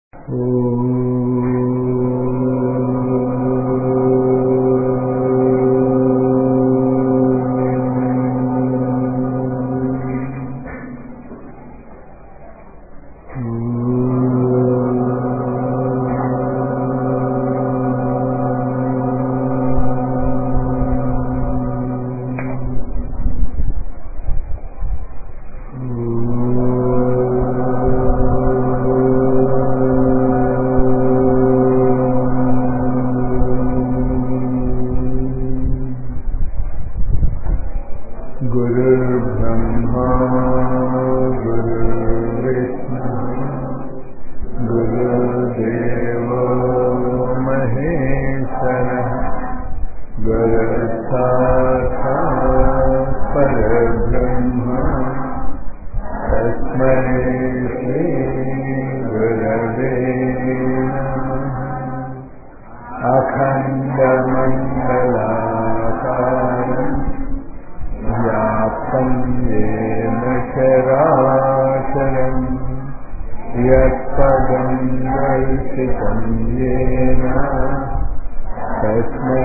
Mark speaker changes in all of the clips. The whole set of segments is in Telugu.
Speaker 1: गुरुर्ब्रह्मा गुरुर्विष्णु गुरुदेवो महेश्वरः गुरुसाक्षात् परब्रह्म तस्मै श्रीगुरवे नमः अखण्डमण्डलाकारम् व्याप्तं येन चराचरम् यत्पदं दर्शितं येन तस्मै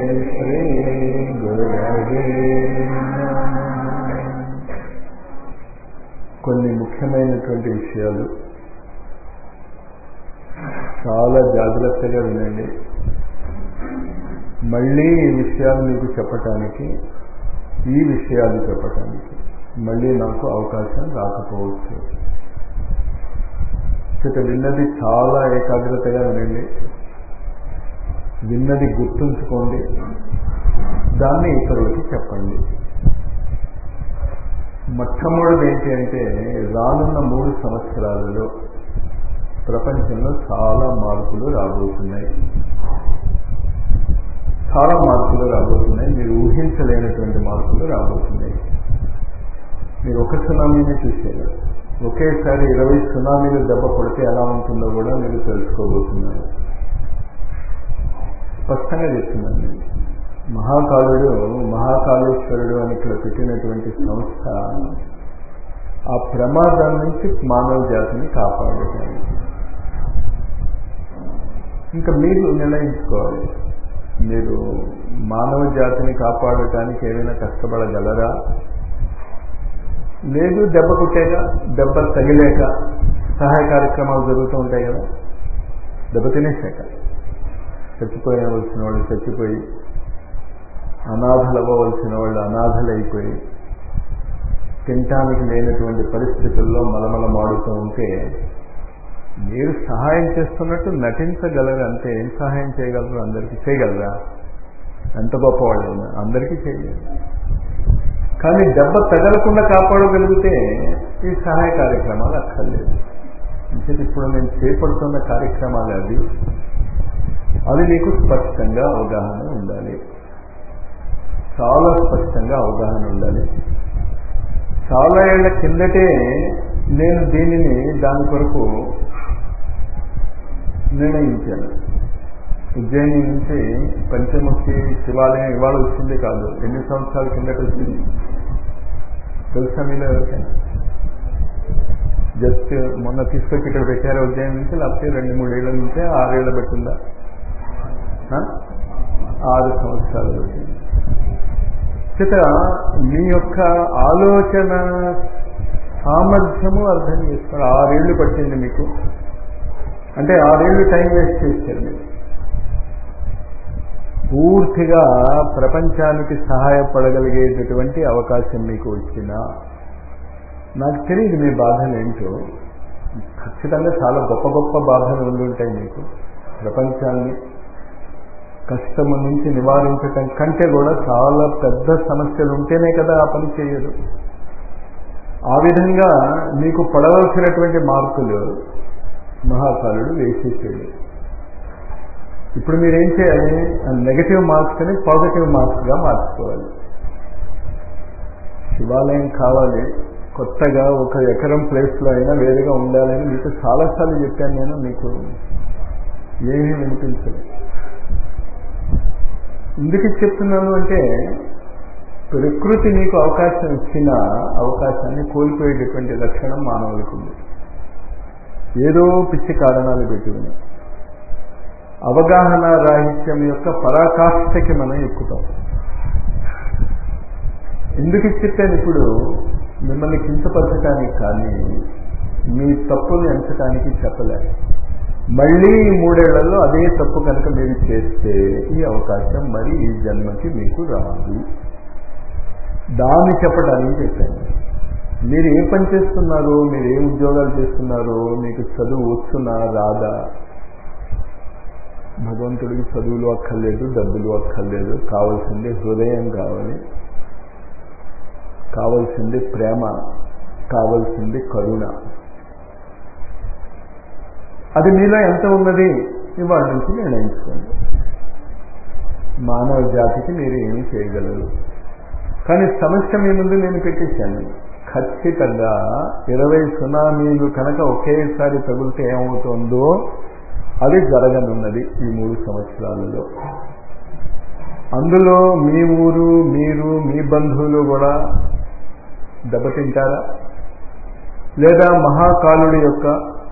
Speaker 1: श्रीगुरवे नमः కొన్ని ముఖ్యమైనటువంటి విషయాలు చాలా జాగ్రత్తగా వినండి మళ్ళీ ఈ విషయాలు మీకు చెప్పటానికి ఈ విషయాలు చెప్పటానికి మళ్ళీ నాకు అవకాశం రాకపోవచ్చు ఇక విన్నది చాలా ఏకాగ్రతగా వినండి విన్నది గుర్తుంచుకోండి దాన్ని ఇతరులకి చెప్పండి మొట్టమొదటిది ఏంటి అంటే రానున్న మూడు సంవత్సరాలలో ప్రపంచంలో చాలా మార్పులు రాబోతున్నాయి చాలా మార్పులు రాబోతున్నాయి మీరు ఊహించలేనటువంటి మార్పులు రాబోతున్నాయి మీరు ఒక సునామీని చూసేయాలి ఒకేసారి ఇరవై సునామీలు దెబ్బ కొడితే ఎలా ఉంటుందో కూడా మీరు తెలుసుకోబోతున్నారు స్పష్టంగా చెప్తున్నాను నేను మహాకాలుడు మహాకాళేశ్వరుడు అని ఇక్కడ పెట్టినటువంటి సంస్థ ఆ ప్రమాదం నుంచి మానవ జాతిని కాపాడటానికి ఇంకా మీరు నిర్ణయించుకోవాలి మీరు మానవ జాతిని కాపాడటానికి ఏమైనా కష్టపడగలరా లేదు దెబ్బ కుట్టాక దెబ్బ తగిలేక సహాయ కార్యక్రమాలు జరుగుతూ ఉంటాయి కదా దెబ్బ తినేసాక చచ్చిపోయవలసిన వాళ్ళు చచ్చిపోయి అనాథలు అవ్వవలసిన వాళ్ళు అనాథలైపోయి తినటానికి లేనటువంటి పరిస్థితుల్లో మలమల మాడుతూ ఉంటే మీరు సహాయం చేస్తున్నట్టు నటించగలరు అంతే ఏం సహాయం చేయగలరు అందరికీ చేయగలరా ఎంత గొప్పవాళ్ళైనా అందరికీ చేయలేరు కానీ దెబ్బ తగలకుండా కాపాడగలిగితే ఈ సహాయ కార్యక్రమాలు అక్కర్లేదు అంటే ఇప్పుడు నేను చేపడుతున్న కార్యక్రమాలు అవి అది మీకు స్పష్టంగా అవగాహన ఉండాలి చాలా స్పష్టంగా అవగాహన ఉండాలి చాలా ఏళ్ల కిందటే నేను దీనిని దాని కొరకు నిర్ణయించాను ఉజ్జయిని నుంచి పంచముఖి శివాలయం ఇవాళ వచ్చింది కాదు ఎన్ని సంవత్సరాల కిందట వచ్చింది తెలుసా మీలో ఎవరికైనా జస్ట్ మొన్న తీసుకొచ్చి ఇక్కడ పెట్టారు ఉజ్జయిని నుంచి లేకపోతే రెండు మూడేళ్ల నుంచే ఆరేళ్ల పెట్టిందా ఆరు సంవత్సరాలు వచ్చింది చేత మీ యొక్క ఆలోచన సామర్థ్యము అర్థం చేసుకోండి ఆరేళ్లు పట్టింది మీకు అంటే ఆరేళ్లు టైం వేస్ట్ చేశారు మీరు పూర్తిగా ప్రపంచానికి సహాయపడగలిగేటటువంటి అవకాశం మీకు వచ్చినా నాకు తెలియదు మీ బాధలు ఏంటో ఖచ్చితంగా చాలా గొప్ప గొప్ప బాధలు ఉండుంటాయి మీకు ప్రపంచాన్ని కష్టము నుంచి నివారించటం కంటే కూడా చాలా పెద్ద సమస్యలు ఉంటేనే కదా ఆ పని చేయరు ఆ విధంగా మీకు పడవలసినటువంటి మార్కులు మహాకాలుడు వేసేసాడు ఇప్పుడు మీరేం చేయాలి నెగటివ్ మార్క్స్ని పాజిటివ్ మార్క్స్గా మార్చుకోవాలి శివాలయం కావాలి కొత్తగా ఒక ఎకరం ప్లేస్లో అయినా వేరుగా ఉండాలని మీకు చాలాసార్లు చెప్పాను నేను మీకు ఏమీ వినిపించదు ఎందుకు చెప్తున్నాను అంటే ప్రకృతి నీకు అవకాశం ఇచ్చిన అవకాశాన్ని కోల్పోయేటటువంటి లక్షణం మానవులకు ఉంది ఏదో పిచ్చి కారణాలు పెట్టుకుని అవగాహన రాహిత్యం యొక్క పరాకాష్ఠకి మనం ఎక్కుతాం ఎందుకు చెప్పాను ఇప్పుడు మిమ్మల్ని కించపరచడానికి కానీ మీ తప్పుని ఎంచడానికి చెప్పలే మళ్ళీ ఈ మూడేళ్లలో అదే తప్పు కనుక మీరు చేస్తే ఈ అవకాశం మరి ఈ జన్మకి మీకు రాదు దాన్ని చెప్పడానికి చెప్పాను మీరు ఏ పని చేస్తున్నారు మీరు ఏ ఉద్యోగాలు చేస్తున్నారు మీకు చదువు వస్తున్నా రాదా భగవంతుడికి చదువులు అక్కర్లేదు డబ్బులు అక్కర్లేదు కావాల్సింది హృదయం కావాలి కావలసింది ప్రేమ కావలసింది కరుణ అది మీలో ఎంత ఉన్నది ఇవాళ నుంచి నిర్ణయించుకోండి మానవ జాతికి మీరు ఏమి చేయగలరు కానీ సమస్య మీ ముందు నేను పెట్టేశాను ఖచ్చితంగా ఇరవై సునామీలు కనుక ఒకేసారి తగిలితే ఏమవుతుందో అది జరగనున్నది ఈ మూడు సంవత్సరాలలో అందులో మీ ఊరు మీరు మీ బంధువులు కూడా దెబ్బతింటారా లేదా మహాకాలుడి యొక్క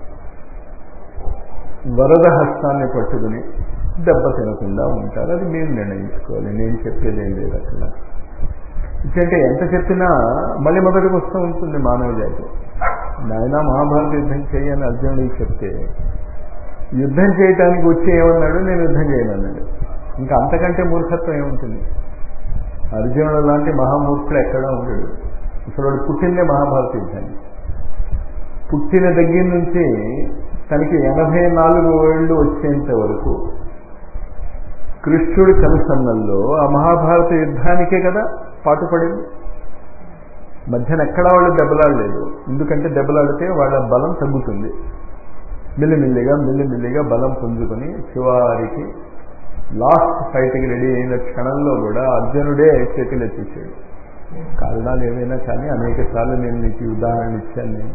Speaker 1: వరద హస్తాన్ని పట్టుకుని దెబ్బ తినకుండా ఉంటారు అది మీరు నిర్ణయించుకోవాలి నేను చెప్పేదేం లేదు అక్కడ ఎందుకంటే ఎంత చెప్పినా మళ్ళీ మొదటికి వస్తూ ఉంటుంది మానవ జాతి నాయన మహాభారత యుద్ధం చేయని అర్జునుడికి చెప్తే యుద్ధం చేయటానికి వచ్చి ఏమన్నాడు నేను యుద్ధం చేయనన్నాడు ఇంకా అంతకంటే మూర్ఖత్వం ఏముంటుంది అర్జునుడు లాంటి మహామూర్ఖుడు ఎక్కడా ఉండడు అసలు వాడు పుట్టిందే మహాభారత యుద్ధాన్ని పుట్టిన దగ్గర నుంచి తనకి ఎనభై నాలుగు ఏళ్ళు వచ్చేంత వరకు కృష్ణుడి కనుసన్నల్లో ఆ మహాభారత యుద్ధానికే కదా పాటుపడింది మధ్యన ఎక్కడా వాళ్ళు దెబ్బలాడలేదు ఎందుకంటే దెబ్బలాడితే వాళ్ళ బలం తగ్గుతుంది మిల్లిమిల్లిగా మిల్లిమిల్లిగా బలం పుంజుకొని చివరికి లాస్ట్ ఫైట్కి రెడీ అయిన క్షణంలో కూడా అర్జునుడే చేతులు ఎత్తేసాడు కారణాలు ఏమైనా కానీ అనేక సార్లు నేను నీకు ఉదాహరణ ఇచ్చాను నేను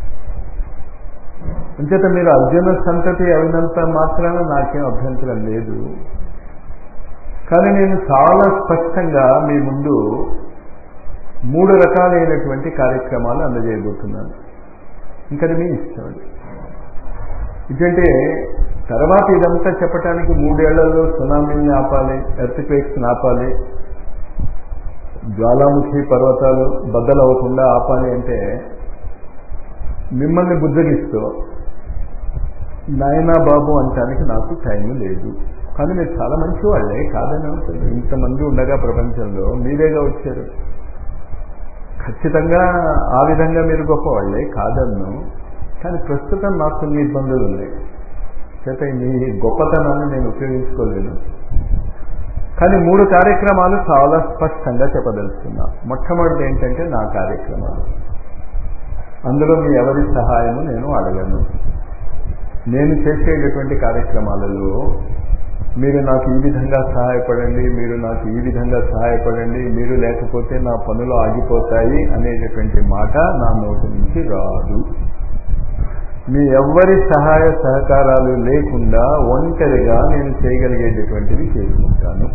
Speaker 1: అంచేత మీరు అర్జున సంతతి అయినంత మాత్రాన నాకేం అభ్యంతరం లేదు కానీ నేను చాలా స్పష్టంగా మీ ముందు మూడు రకాలైనటువంటి కార్యక్రమాలు అందజేయబోతున్నాను ఇంకది మీ ఇష్టం ఎందుకంటే తర్వాత ఇదంతా చెప్పడానికి మూడేళ్లలో సునామీని ఆపాలి ఎర్త్క్వేక్స్ని ఆపాలి జ్వాలాముఖి పర్వతాలు బద్దలవ్వకుండా ఆపాలి అంటే మిమ్మల్ని బుద్ధగిస్తూ నాయనా బాబు అంటానికి నాకు టైం లేదు కానీ మీరు చాలా మంచి వాళ్ళే కాదని అవుతుంది ఇంతమంది ఉండగా ప్రపంచంలో మీరేగా వచ్చారు ఖచ్చితంగా ఆ విధంగా మీరు గొప్పవాళ్ళే కాదన్ను కానీ ప్రస్తుతం నాకు కొన్ని ఇబ్బందులు ఉన్నాయి చేత మీ గొప్పతనాన్ని నేను ఉపయోగించుకోలేను కానీ మూడు కార్యక్రమాలు చాలా స్పష్టంగా చెప్పదలుచుకున్నా మొట్టమొదటి ఏంటంటే నా కార్యక్రమాలు అందులో మీ ఎవరి సహాయము నేను అడగను నేను చేసేటటువంటి కార్యక్రమాలలో మీరు నాకు ఈ విధంగా సహాయపడండి మీరు నాకు ఈ విధంగా సహాయపడండి మీరు లేకపోతే నా పనులు ఆగిపోతాయి అనేటటువంటి మాట నా నోటి నుంచి రాదు మీ ఎవ్వరి సహాయ సహకారాలు లేకుండా ఒంటరిగా నేను చేయగలిగేటటువంటివి చేసుకుంటాను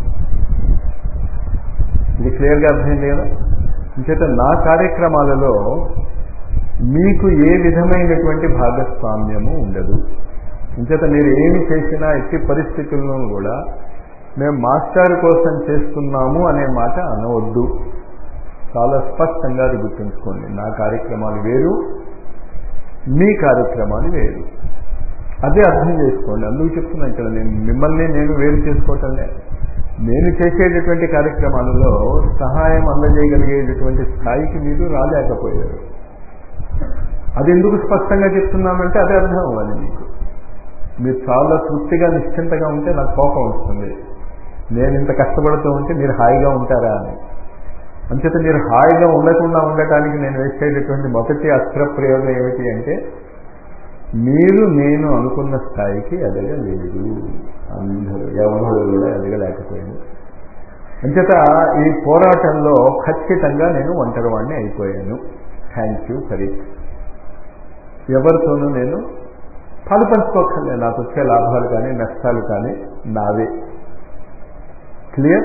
Speaker 1: ఇది క్లియర్గా అర్థమైంది కదా ఇంచేత నా కార్యక్రమాలలో మీకు ఏ విధమైనటువంటి భాగస్వామ్యము ఉండదు ఇంచేత మీరు ఏమి చేసినా ఎట్టి పరిస్థితుల్లో కూడా మేము మాస్టర్ కోసం చేస్తున్నాము అనే మాట అనవద్దు చాలా స్పష్టంగా అది గుర్తుంచుకోండి నా కార్యక్రమాలు వేరు మీ కార్యక్రమాలు వేరు అదే అర్థం చేసుకోండి అందుకు చెప్తున్నా ఇక్కడ నేను మిమ్మల్ని నేను వేరు చేసుకోవటంలే నేను చేసేటటువంటి కార్యక్రమాలలో సహాయం అందజేయగలిగేటటువంటి స్థాయికి మీరు రాలేకపోయారు అది ఎందుకు స్పష్టంగా చెప్తున్నామంటే అదే అర్థం అవ్వాలి మీకు మీరు చాలా తృప్తిగా నిశ్చింతగా ఉంటే నాకు కోపం వస్తుంది నేను ఇంత కష్టపడుతూ ఉంటే మీరు హాయిగా ఉంటారా అని అంచేత మీరు హాయిగా ఉండకుండా ఉండటానికి నేను వేసేటటువంటి మొదటి అస్త్ర ప్రయోగం ఏమిటి అంటే మీరు నేను అనుకున్న స్థాయికి ఎదగలేదు అందరూ ఎవరు కూడా ఎదగలేకపోయింది అంచేత ఈ పోరాటంలో ఖచ్చితంగా నేను ఒంటరివాడిని అయిపోయాను థ్యాంక్ యూ ఫర్ ఇట్ ఎవరితోనూ నేను పాలు పంచుకోకర్లేదు నాకు వచ్చే లాభాలు కానీ నష్టాలు కానీ నావే క్లియర్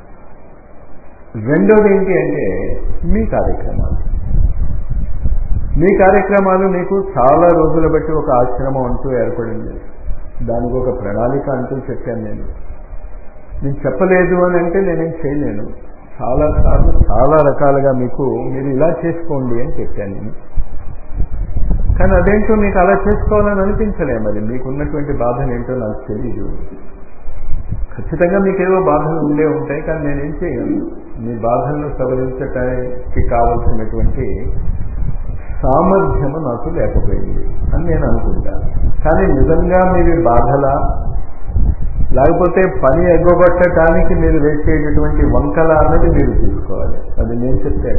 Speaker 1: రెండోది ఏంటి అంటే మీ కార్యక్రమాలు మీ కార్యక్రమాలు మీకు చాలా రోజుల బట్టి ఒక ఆశ్రమం అంటూ ఏర్పడింది దానికి ఒక ప్రణాళిక అంటూ చెప్పాను నేను నేను చెప్పలేదు అని అంటే నేనేం చేయలేను చాలా సార్లు చాలా రకాలుగా మీకు మీరు ఇలా చేసుకోండి అని చెప్పాను నేను కానీ అదేంటో మీకు అలా చేసుకోవాలని అనిపించలే మరి మీకున్నటువంటి బాధలు ఏంటో నాకు తెలియదు ఖచ్చితంగా మీకేవో బాధలు ఉండే ఉంటాయి కానీ నేనేం చేయను మీ బాధలను సవరించటానికి కావలసినటువంటి సామర్థ్యము నాకు లేకపోయింది అని నేను అనుకుంటా కానీ నిజంగా మీరు బాధల లేకపోతే పని ఎగ్గొట్టడానికి మీరు వేసేటటువంటి వంకల అన్నది మీరు తీసుకోవాలి అది నేను చెప్తే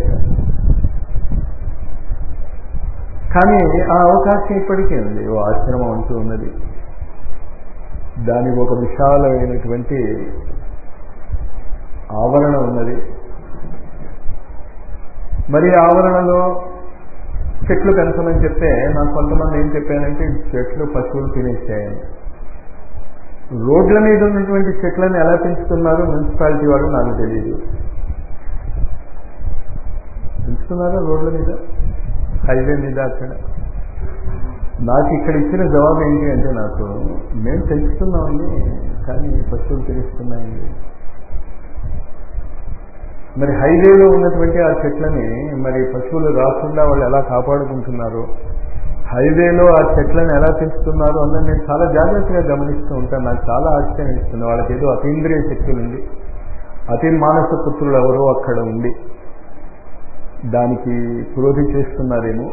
Speaker 1: కానీ ఆ అవకాశం ఇప్పటికీ ఉంది ఓ ఆశ్రమం అంటూ ఉన్నది దానికి ఒక విశాలమైనటువంటి ఆవరణ ఉన్నది మరి ఆవరణలో చెట్లు పెంచమని చెప్తే నాకు కొంతమంది ఏం చెప్పానంటే చెట్లు పశువులు తినేసాయని రోడ్ల మీద ఉన్నటువంటి చెట్లను ఎలా పెంచుతున్నారో మున్సిపాలిటీ వాళ్ళు నాకు తెలియదు పెంచుతున్నారా రోడ్ల మీద హైవే మీద అక్కడ నాకు ఇక్కడ ఇచ్చిన జవాబు ఏంటి అంటే నాకు మేము పెంచుతున్నామండి కానీ పశువులు తెలుస్తున్నాయండి మరి హైవేలో ఉన్నటువంటి ఆ చెట్లని మరి పశువులు రాకుండా వాళ్ళు ఎలా కాపాడుకుంటున్నారు హైవేలో ఆ చెట్లను ఎలా పెంచుతున్నారు అన్నది నేను చాలా జాగ్రత్తగా గమనిస్తూ ఉంటాను నాకు చాలా ఆశ్చర్యం ఇస్తుంది వాళ్ళకి ఏదో అతీంద్రియ శక్తులు ఉంది అతి మానస పుత్రులు ఎవరో అక్కడ ఉండి దానికి పురోధి చేస్తున్నారేమో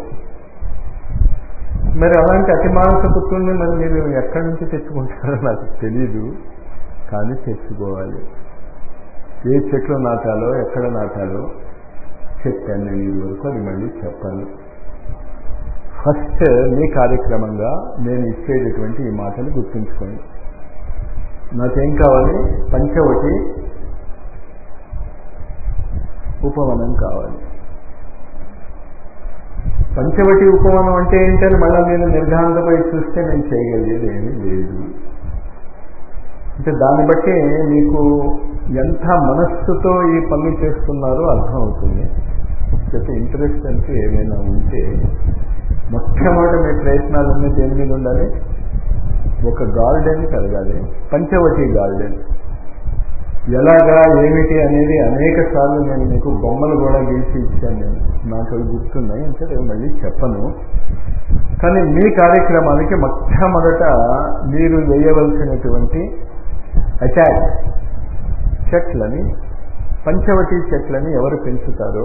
Speaker 1: మరి అలాంటి అతి మానస పుత్రుల్ని మరి మీరు ఎక్కడి నుంచి తెచ్చుకుంటారో నాకు తెలీదు కానీ తెచ్చుకోవాలి ఏ చెట్లు నాటాలో ఎక్కడ నాటాలో చెప్పాను నేను ఇది వరకు అది మళ్ళీ చెప్పాను ఫస్ట్ మీ కార్యక్రమంగా నేను ఇచ్చేటటువంటి ఈ మాటలు గుర్తుంచుకోండి నాకేం కావాలి పంచవటి ఉపవనం కావాలి పంచవటి ఉపవనం అంటే ఏంటని మళ్ళీ మీరు నిర్ఘాంతపై చూస్తే నేను చేయగలిగేది ఏమీ లేదు అంటే దాన్ని బట్టి మీకు ఎంత మనస్సుతో ఈ పనులు చేస్తున్నారో అర్థమవుతుంది చెప్పి ఇంట్రెస్ట్ అంటూ ఏమైనా ఉంటే మొట్టమొదటి మీ ప్రయత్నాలన్నీ దేని మీద ఉండాలి ఒక గార్డెన్ కలగాలి పంచవటి గార్డెన్ ఎలాగా ఏమిటి అనేది అనేక సార్లు నేను మీకు బొమ్మలు కూడా గీసి ఇచ్చాను నేను నాకు అవి గుర్తున్నాయి అంటే నేను మళ్ళీ చెప్పను కానీ మీ కార్యక్రమానికి మొట్టమొదట మీరు వేయవలసినటువంటి అటాక్ చెట్లని పంచవటి చెట్లని ఎవరు పెంచుతారో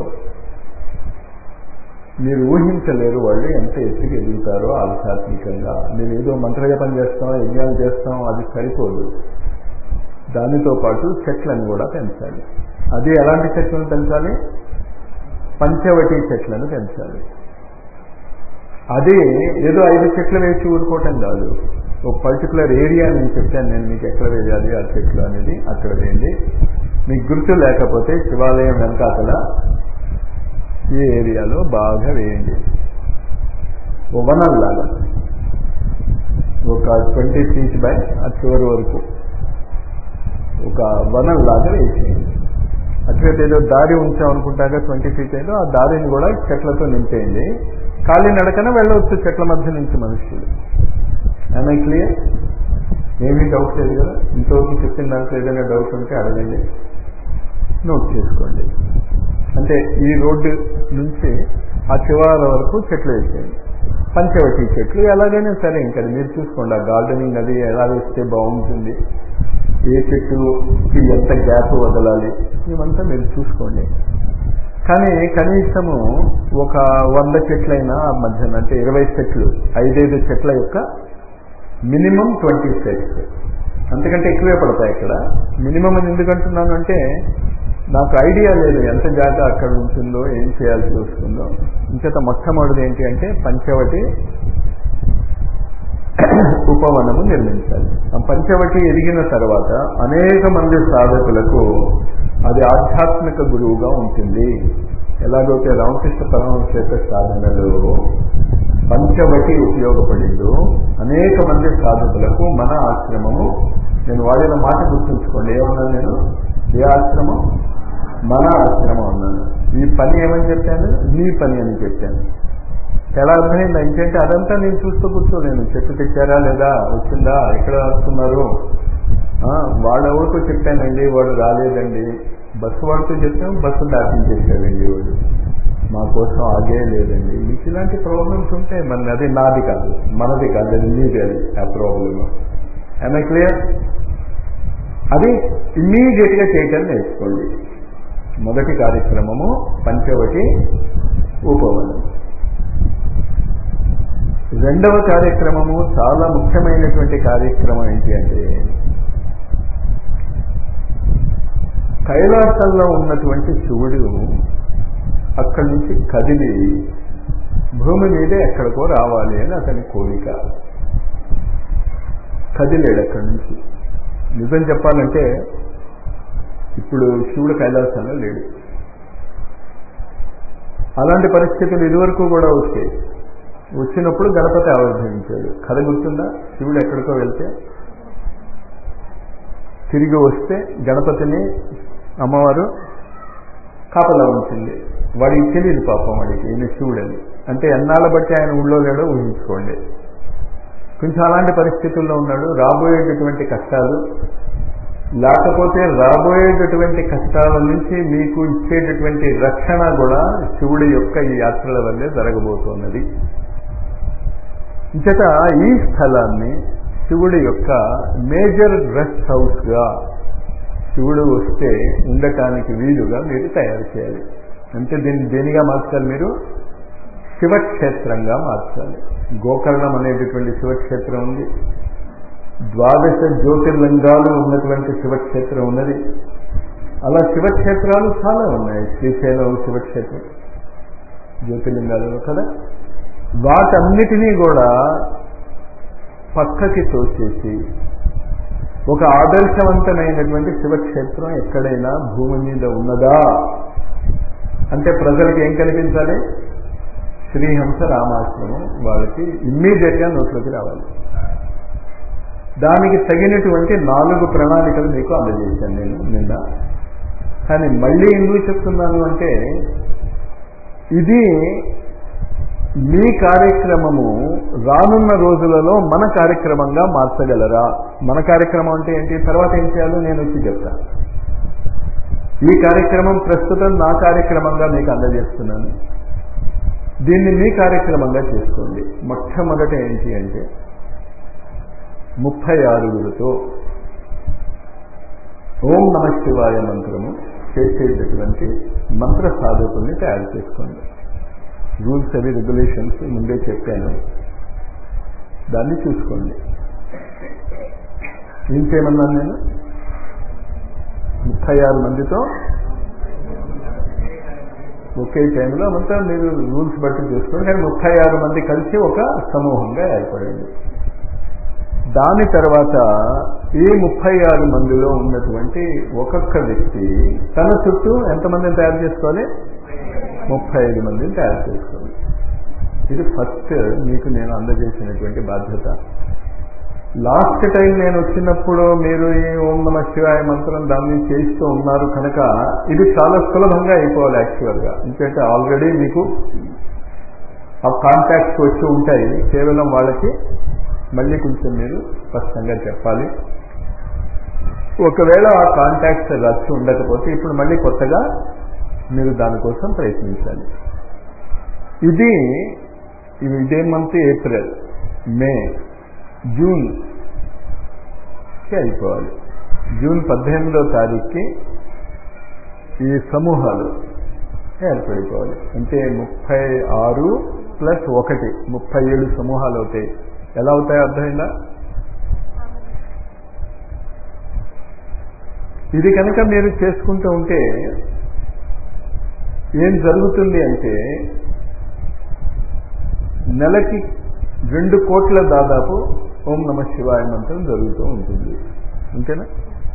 Speaker 1: మీరు ఊహించలేరు వాళ్ళు ఎంత ఎత్తుకు ఎదుగుతారో ఆధ్యాత్మికంగా మీరు ఏదో మంత్రజపం చేస్తాం యజ్ఞాలు చేస్తాం అది సరిపోదు దానితో పాటు చెట్లను కూడా పెంచాలి అది ఎలాంటి చెట్లను పెంచాలి పంచవటి చెట్లను పెంచాలి అది ఏదో ఐదు చెట్లు వేసి ఊరుకోవటం కాదు ఒక పర్టికులర్ ఏరియా నేను చెప్పాను నేను మీకు ఎక్కడ వేయాలి ఆ చెట్లు అనేది అక్కడ వేయండి మీకు గుర్తు లేకపోతే శివాలయం వెనకాతల ఈ ఏరియాలో బాగా వేయండి ఓ వనల్లాగా ఒక ట్వంటీ ఫీట్ బై ఆ చివరి వరకు ఒక వనంలాగా వేసేయండి అటువైపు ఏదో దారి ఉంచామనుకుంటాగా ట్వంటీ ఫీట్ ఏదో ఆ దారిని కూడా చెట్లతో నింపేయండి ఖాళీ నడకన వెళ్ళవచ్చు చెట్ల మధ్య నుంచి మనుషులు ఐ క్లియర్ ఏమీ డౌట్ లేదు కదా ఇంతవరకు చెప్పిన దాంట్లో ఏదైనా డౌట్ ఉంటే అడగండి నోట్ చేసుకోండి అంటే ఈ రోడ్డు నుంచి ఆ చివరాల వరకు చెట్లు వేసేయండి పంచవటి చెట్లు ఎలాగైనా సరే ఇంకా మీరు చూసుకోండి ఆ గార్డెనింగ్ అది ఎలా వేస్తే బాగుంటుంది ఏ చెట్టుకి ఎంత గ్యాప్ వదలాలి ఇవంతా మీరు చూసుకోండి కానీ కనీసము ఒక వంద చెట్లైనా ఆ మధ్యన అంటే ఇరవై చెట్లు ఐదైదు చెట్ల యొక్క మినిమం ట్వంటీ సెట్స్ అంతకంటే ఎక్కువే పడతాయి ఇక్కడ మినిమం అని ఎందుకంటున్నాను అంటే నాకు ఐడియా లేదు ఎంత జాగా అక్కడ ఉంటుందో ఏం చేయాల్సి వస్తుందో ఇంకత మొట్టమొదటిది ఏంటి అంటే పంచవటి ఉపవనము నిర్మించాలి ఆ పంచవటి ఎదిగిన తర్వాత అనేక మంది సాధకులకు అది ఆధ్యాత్మిక గురువుగా ఉంటుంది ఎలాగైతే రామకృష్ణ పరమహంస యొక్క సాధనలో పంచవటి ఉపయోగపడిందో అనేక మంది సాధకులకు మన ఆశ్రమము నేను వాడిన మాట గుర్తుంచుకోండి ఏమన్నాను నేను ఏ ఆశ్రమం మన ఆశ్రమం అన్నాను ఈ పని ఏమని చెప్పాను నీ పని అని చెప్పాను ఎలా అర్థమైంది ఏంటంటే అదంతా నేను చూస్తూ కూర్చోలేను చెట్టు తెచ్చారా లేదా వచ్చిందా ఎక్కడ వస్తున్నారు వాడెవరితో చెప్పానండి వాడు రాలేదండి బస్సు వాడితో చెప్పాం బస్సు దాటించేసాడండి వాడు మా కోసం ఆగే లేదండి మీకు ఇలాంటి ప్రాబ్లమ్స్ ఉంటే మన అది నాది కాదు మనది కాదు అది మీది అది ఆ ప్రాబ్లమ్ ఐ క్లియర్ అది ఇమ్మీడియట్ గా చేయటం నేర్చుకోండి మొదటి కార్యక్రమము పంచవటి ఉపవనం రెండవ కార్యక్రమము చాలా ముఖ్యమైనటువంటి కార్యక్రమం ఏంటి అంటే కైలాసంలో ఉన్నటువంటి శివుడు అక్కడి నుంచి కదిలి భూమి మీదే ఎక్కడికో రావాలి అని అతని కోరిక కదిలేడు అక్కడి నుంచి నిజం చెప్పాలంటే ఇప్పుడు శివుడు కైలాసంలో లేడు అలాంటి పరిస్థితులు ఇదివరకు కూడా వచ్చాయి వచ్చినప్పుడు గణపతి ఆవిర్భవించాడు కథ గుర్తుందా శివుడు ఎక్కడికో వెళ్తే తిరిగి వస్తే గణపతిని అమ్మవారు కాపలా ఉంచింది వాడికి తెలియదు పాపం వాడికి ఈయన శివుడని అంటే ఎన్నాళ్ళ బట్టి ఆయన ఊళ్ళో లేడో ఊహించుకోండి కొంచెం అలాంటి పరిస్థితుల్లో ఉన్నాడు రాబోయేటటువంటి కష్టాలు లేకపోతే రాబోయేటటువంటి కష్టాల నుంచి మీకు ఇచ్చేటటువంటి రక్షణ కూడా శివుడి యొక్క ఈ యాత్రల వల్లే జరగబోతున్నది ఇంచేత ఈ స్థలాన్ని శివుడి యొక్క మేజర్ రెస్ట్ హౌస్గా శివుడు వస్తే ఉండటానికి వీలుగా మీరు తయారు చేయాలి అంటే దీన్ని దేనిగా మార్చాలి మీరు శివక్షేత్రంగా మార్చాలి గోకర్ణం అనేటటువంటి శివక్షేత్రం ఉంది ద్వాదశ జ్యోతిర్లింగాలు ఉన్నటువంటి శివక్షేత్రం ఉన్నది అలా శివక్షేత్రాలు చాలా ఉన్నాయి శ్రీశైలం శివక్షేత్రం జ్యోతిర్లింగాలలో కదా వాటన్నిటినీ కూడా పక్కకి తోచేసి ఒక ఆదర్శవంతమైనటువంటి శివక్షేత్రం ఎక్కడైనా భూమి మీద ఉన్నదా అంటే ప్రజలకు ఏం కల్పించాలి శ్రీహంస రామాశ్రమం వాళ్ళకి ఇమ్మీడియట్ గా నోట్లోకి రావాలి దానికి తగినటువంటి నాలుగు ప్రణాళికలు మీకు అందజేశాను నేను నిన్న కానీ మళ్ళీ ఎందుకు చెప్తున్నాను అంటే ఇది మీ కార్యక్రమము రానున్న రోజులలో మన కార్యక్రమంగా మార్చగలరా మన కార్యక్రమం అంటే ఏంటి తర్వాత ఏం చేయాలో నేను వచ్చి చెప్తా ఈ కార్యక్రమం ప్రస్తుతం నా కార్యక్రమంగా మీకు అందజేస్తున్నాను దీన్ని మీ కార్యక్రమంగా చేసుకోండి మొట్టమొదట ఏంటి అంటే ముప్పై ఆరుగురితో ఓం నమ శివాయ మంత్రము చేసేటటువంటి మంత్ర సాధకుల్ని తయారు చేసుకోండి రూల్స్ అవి రెగ్యులేషన్స్ ముందే చెప్పాను దాన్ని చూసుకోండి ఏం చేయమన్నాను నేను ముప్పై ఆరు మందితో ఒకే టైంలో మొత్తం మీరు రూల్స్ బట్టి చూసుకోండి కానీ ముప్పై ఆరు మంది కలిసి ఒక సమూహంగా ఏర్పడండి దాని తర్వాత ఈ ముప్పై ఆరు మందిలో ఉన్నటువంటి ఒక్కొక్క వ్యక్తి తన చుట్టూ ఎంతమందిని తయారు చేసుకోవాలి ముప్పై ఐదు మందిని తయారు చేసుకోవాలి ఇది ఫస్ట్ మీకు నేను అందజేసినటువంటి బాధ్యత లాస్ట్ టైం నేను వచ్చినప్పుడు మీరు ఈ ఓం నమ శివాయ మంత్రం దాన్ని చేస్తూ ఉన్నారు కనుక ఇది చాలా సులభంగా అయిపోవాలి యాక్చువల్గా ఎందుకంటే ఆల్రెడీ మీకు ఆ కాంటాక్ట్స్ వచ్చి ఉంటాయి కేవలం వాళ్ళకి మళ్ళీ కొంచెం మీరు స్పష్టంగా చెప్పాలి ఒకవేళ ఆ కాంటాక్ట్స్ రచ్చి ఉండకపోతే ఇప్పుడు మళ్ళీ కొత్తగా మీరు దానికోసం ప్రయత్నించాలి ఇది ఇదే మంత్ ఏప్రిల్ మే జూన్ అయిపోవాలి జూన్ పద్దెనిమిదవ తారీఖుకి ఈ సమూహాలు ఏర్పడిపోవాలి అంటే ముప్పై ఆరు ప్లస్ ఒకటి ముప్పై ఏడు సమూహాలు అవుతాయి ఎలా అవుతాయి అర్థమైందా ఇది కనుక మీరు చేసుకుంటూ ఉంటే ఏం జరుగుతుంది అంటే నెలకి రెండు కోట్ల దాదాపు ఓం నమ శివాయ మంత్రం జరుగుతూ ఉంటుంది అంతేనా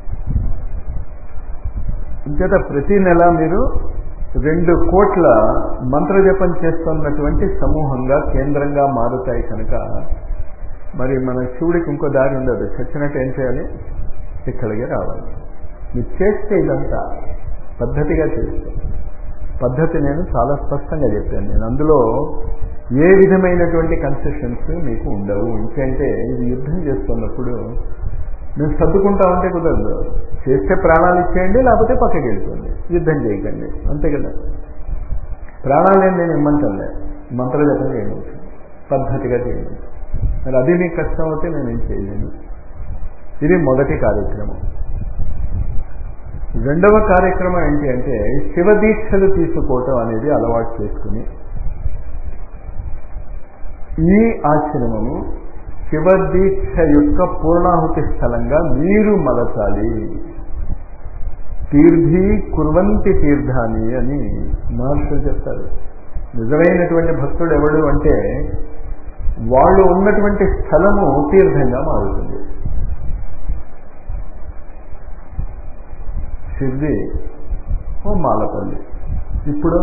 Speaker 1: అంచేత ప్రతి నెల మీరు రెండు కోట్ల మంత్రజపం చేస్తున్నటువంటి సమూహంగా కేంద్రంగా మారుతాయి కనుక మరి మన శివుడికి ఇంకో దారి ఉండదు చచ్చినట్టు ఏం చేయాలి ఇక్కడికి రావాలి మీరు చేస్తే ఇదంతా పద్ధతిగా చేస్తే పద్ధతి నేను చాలా స్పష్టంగా చెప్పాను నేను అందులో ఏ విధమైనటువంటి కన్సెషన్స్ మీకు ఉండవు ఇంకంటే ఇది యుద్ధం చేస్తున్నప్పుడు మేము సర్దుకుంటా ఉంటే కుదరదు చేస్తే ప్రాణాలు ఇచ్చేయండి లేకపోతే పక్కకి వెళ్ళిపోండి యుద్ధం చేయకండి అంతే కదా ప్రాణాలు ఏం నేను ఇమ్మంటలే మంత్రజపం చేయవచ్చు పద్ధతిగా చేయండి మరి అది మీకు కష్టం అవుతే నేను ఏం చేయలేను ఇది మొదటి కార్యక్రమం రెండవ కార్యక్రమం ఏంటి అంటే శివదీక్షలు తీసుకోవటం అనేది అలవాటు చేసుకుని ఈ ఆశ్రమము శివదీక్ష యొక్క పూర్ణాహుతి స్థలంగా మీరు మలచాలి తీర్థి కుర్వంతి తీర్థాని అని మహర్షులు చెప్తారు నిజమైనటువంటి భక్తుడు ఎవడు అంటే వాళ్ళు ఉన్నటువంటి స్థలము తీర్థంగా మారుతుంది సిద్ధి ఓ మాలపల్లి ఇప్పుడు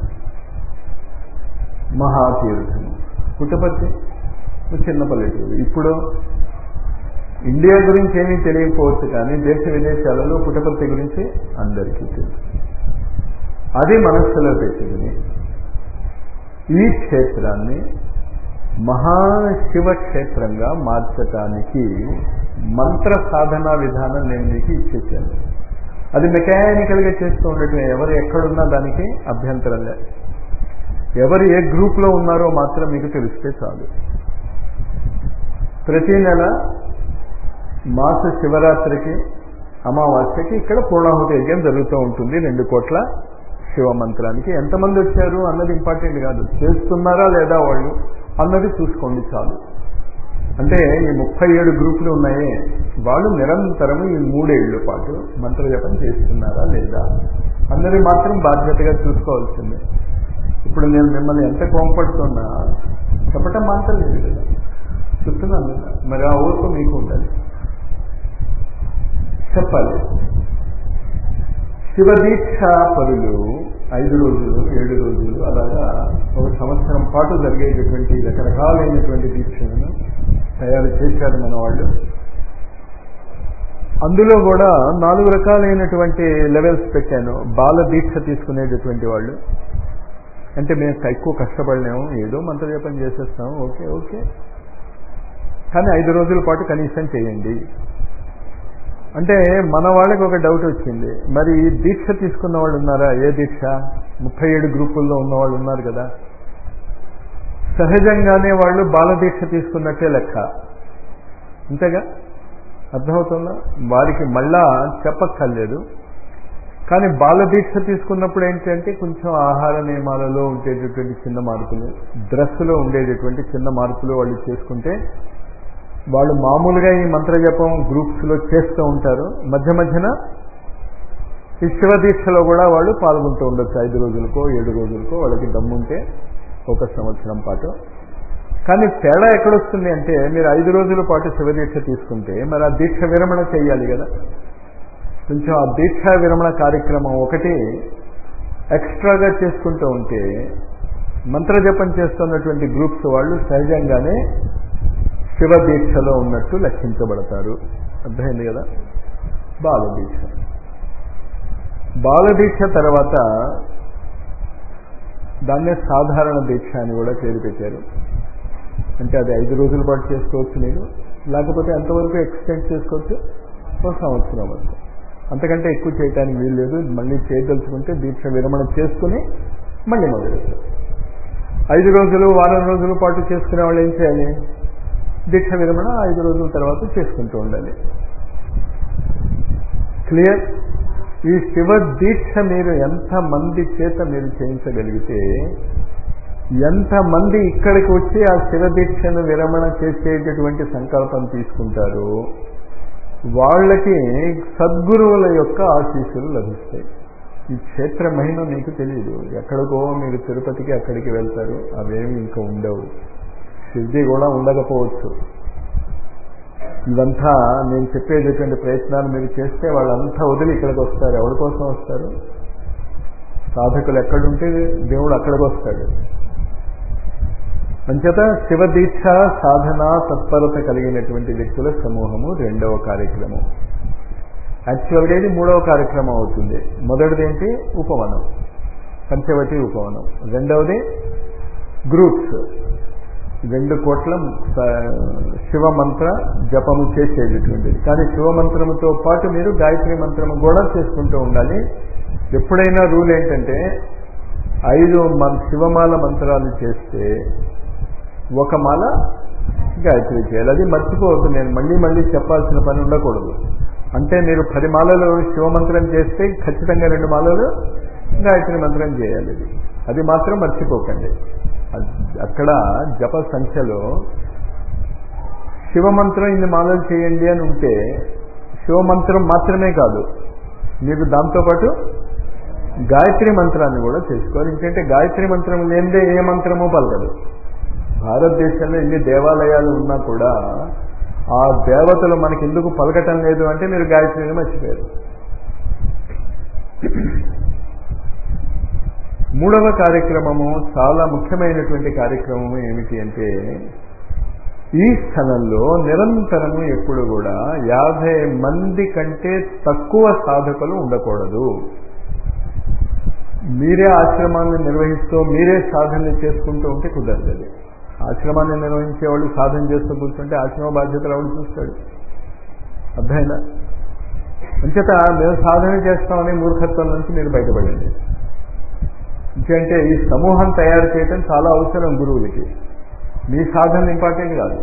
Speaker 1: మహాతీర్థము పుట్టపర్తి చిన్న పల్లెటూరు ఇప్పుడు ఇండియా గురించి ఏమీ తెలియకపోవచ్చు కానీ దేశ విదేశాలలో పుట్టపర్తి గురించి అందరికీ తెలుసు అది మనస్సులో పెట్టుకుని ఈ క్షేత్రాన్ని మహాశివ క్షేత్రంగా మార్చటానికి మంత్ర సాధనా విధానం నేను మీకు ఇచ్చేసాను అది మెకానికల్గా చేస్తూ ఉండటం ఎవరు ఎక్కడున్నా దానికి అభ్యంతరం లేదు ఎవరు ఏ గ్రూప్లో ఉన్నారో మాత్రం మీకు తెలిస్తే చాలు ప్రతి నెల మాస శివరాత్రికి అమావాస్యకి ఇక్కడ పూర్ణాహుతి యజ్ఞం జరుగుతూ ఉంటుంది రెండు కోట్ల శివ మంత్రానికి ఎంతమంది వచ్చారు అన్నది ఇంపార్టెంట్ కాదు చేస్తున్నారా లేదా వాళ్ళు అన్నది చూసుకోండి చాలు అంటే ఈ ముప్పై ఏడు గ్రూపులు ఉన్నాయే వాళ్ళు నిరంతరం ఈ మూడేళ్ల పాటు మంత్రజపం చేస్తున్నారా లేదా అన్నది మాత్రం బాధ్యతగా చూసుకోవాల్సిందే ఇప్పుడు నేను మిమ్మల్ని ఎంత కోంపడుతున్నా చెప్పటం మాత్రం లేదు కదా చెప్తున్నాను కదా మరి ఆ ఊరుకు మీకు ఉండాలి చెప్పాలి శివదీక్ష పరులు ఐదు రోజులు ఏడు రోజులు అలాగా ఒక సంవత్సరం పాటు జరిగేటటువంటి రకరకాలైనటువంటి దీక్షలను తయారు చేశారు మన వాళ్ళు అందులో కూడా నాలుగు రకాలైనటువంటి లెవెల్స్ పెట్టాను బాల దీక్ష తీసుకునేటటువంటి వాళ్ళు అంటే మేము ఎక్కువ కష్టపడలేము ఏదో మంత్రజపం చేసేస్తాం ఓకే ఓకే కానీ ఐదు రోజుల పాటు కనీసం చేయండి అంటే మన వాళ్ళకి ఒక డౌట్ వచ్చింది మరి ఈ దీక్ష తీసుకున్న వాళ్ళు ఉన్నారా ఏ దీక్ష ముప్పై ఏడు గ్రూపుల్లో ఉన్న వాళ్ళు ఉన్నారు కదా సహజంగానే వాళ్ళు బాల దీక్ష తీసుకున్నట్టే లెక్క అంతేగా అర్థమవుతుందా వారికి మళ్ళా చెప్పక్కర్లేదు కానీ బాల దీక్ష తీసుకున్నప్పుడు ఏంటంటే కొంచెం ఆహార నియమాలలో ఉండేటటువంటి చిన్న మార్పులు డ్రెస్సులో ఉండేటటువంటి చిన్న మార్పులు వాళ్ళు చేసుకుంటే వాళ్ళు మామూలుగా ఈ మంత్రజపం గ్రూప్స్లో చేస్తూ ఉంటారు మధ్య మధ్యన ఈ శివ దీక్షలో కూడా వాళ్ళు పాల్గొంటూ ఉండొచ్చు ఐదు రోజులకో ఏడు రోజులకో వాళ్ళకి దమ్ముంటే ఒక సంవత్సరం పాటు కానీ తేడా ఎక్కడొస్తుంది అంటే మీరు ఐదు రోజుల పాటు శివదీక్ష తీసుకుంటే మరి ఆ దీక్ష విరమణ చేయాలి కదా కొంచెం ఆ దీక్ష విరమణ కార్యక్రమం ఒకటి ఎక్స్ట్రాగా చేసుకుంటూ ఉంటే మంత్రజపం చేస్తున్నటువంటి గ్రూప్స్ వాళ్ళు సహజంగానే శివ దీక్షలో ఉన్నట్టు లెక్కించబడతారు అర్థమైంది కదా బాలదీక్ష బాలదీక్ష తర్వాత దాన్నే సాధారణ దీక్ష అని కూడా పేరు పెట్టారు అంటే అది ఐదు రోజుల పాటు చేసుకోవచ్చు నేను లేకపోతే ఎంతవరకు ఎక్స్టెండ్ చేసుకోవచ్చు ఒక సంవత్సరం వరకు అంతకంటే ఎక్కువ చేయడానికి వీలు లేదు మళ్ళీ చేయదలుచుకుంటే దీక్ష విరమణ చేసుకుని మళ్ళీ మొదలెట్టారు ఐదు రోజులు వారం రోజుల పాటు చేసుకునే వాళ్ళు ఏం చేయాలి దీక్ష విరమణ ఐదు రోజుల తర్వాత చేసుకుంటూ ఉండాలి క్లియర్ ఈ శివ దీక్ష మీరు ఎంత మంది చేత మీరు చేయించగలిగితే ఎంతమంది ఇక్కడికి వచ్చి ఆ శివ దీక్షను విరమణ చేసేటటువంటి సంకల్పం తీసుకుంటారో వాళ్ళకి సద్గురువుల యొక్క ఆశీస్సులు లభిస్తాయి ఈ క్షేత్ర మహిమ మీకు తెలియదు ఎక్కడికో మీరు తిరుపతికి అక్కడికి వెళ్తారు అవేమి ఇంకా ఉండవు సిద్ధి కూడా ఉండకపోవచ్చు ఇదంతా నేను చెప్పేటటువంటి ప్రయత్నాలు మీరు చేస్తే వాళ్ళంతా వదిలి ఇక్కడికి వస్తారు ఎవరి కోసం వస్తారు సాధకులు ఎక్కడుంటే దేవుడు అక్కడికి వస్తాడు అంచేత శివదీక్ష సాధన తత్పరత కలిగినటువంటి వ్యక్తుల సమూహము రెండవ కార్యక్రమం యాక్చువల్గా ఇది మూడవ కార్యక్రమం అవుతుంది మొదటిది ఏంటి ఉపవనం పంచవటి ఉపవనం రెండవది గ్రూప్స్ రెండు కోట్ల శివమంత్ర జపము చేసేటటువంటిది కానీ శివమంత్రముతో పాటు మీరు గాయత్రి మంత్రము కూడా చేసుకుంటూ ఉండాలి ఎప్పుడైనా రూల్ ఏంటంటే ఐదు మన్ శివమాల మంత్రాలు చేస్తే ఒక మాల గాయత్రి చేయాలి అది మర్చిపోవద్దు నేను మళ్ళీ మళ్ళీ చెప్పాల్సిన పని ఉండకూడదు అంటే మీరు పది మాలలు శివమంత్రం చేస్తే ఖచ్చితంగా రెండు మాలలు గాయత్రి మంత్రం చేయాలి అది అది మాత్రం మర్చిపోకండి అక్కడ జప సంఖ్యలో శివమంత్రం ఇన్ని మాలలు చేయండి అని ఉంటే శివమంత్రం మాత్రమే కాదు మీకు దాంతోపాటు గాయత్రి మంత్రాన్ని కూడా చేసుకోవాలి ఎందుకంటే గాయత్రి మంత్రం లేనిదే ఏ మంత్రమో పలకదు భారతదేశంలో ఎన్ని దేవాలయాలు ఉన్నా కూడా ఆ దేవతలు మనకి ఎందుకు పలకటం లేదు అంటే మీరు గాయత్రిని మర్చిపోయారు మూడవ కార్యక్రమము చాలా ముఖ్యమైనటువంటి కార్యక్రమము ఏమిటి అంటే ఈ స్థలంలో నిరంతరము ఎప్పుడు కూడా యాభై మంది కంటే తక్కువ సాధకులు ఉండకూడదు మీరే ఆశ్రమాన్ని నిర్వహిస్తూ మీరే సాధనలు చేసుకుంటూ ఉంటే కుదరదు ఆశ్రమాన్ని నిర్వహించే వాళ్ళు సాధన చేస్తూ కూర్చుంటే ఆశ్రమ బాధ్యతలు ఎవడు చూస్తాడు అర్థమైనా అంచేత మేము సాధన చేస్తామని మూర్ఖత్వం నుంచి మీరు బయటపడండి ఎందుకంటే ఈ సమూహం తయారు చేయటం చాలా అవసరం గురువులకి మీ సాధన ఇంపార్టెంట్ కాదు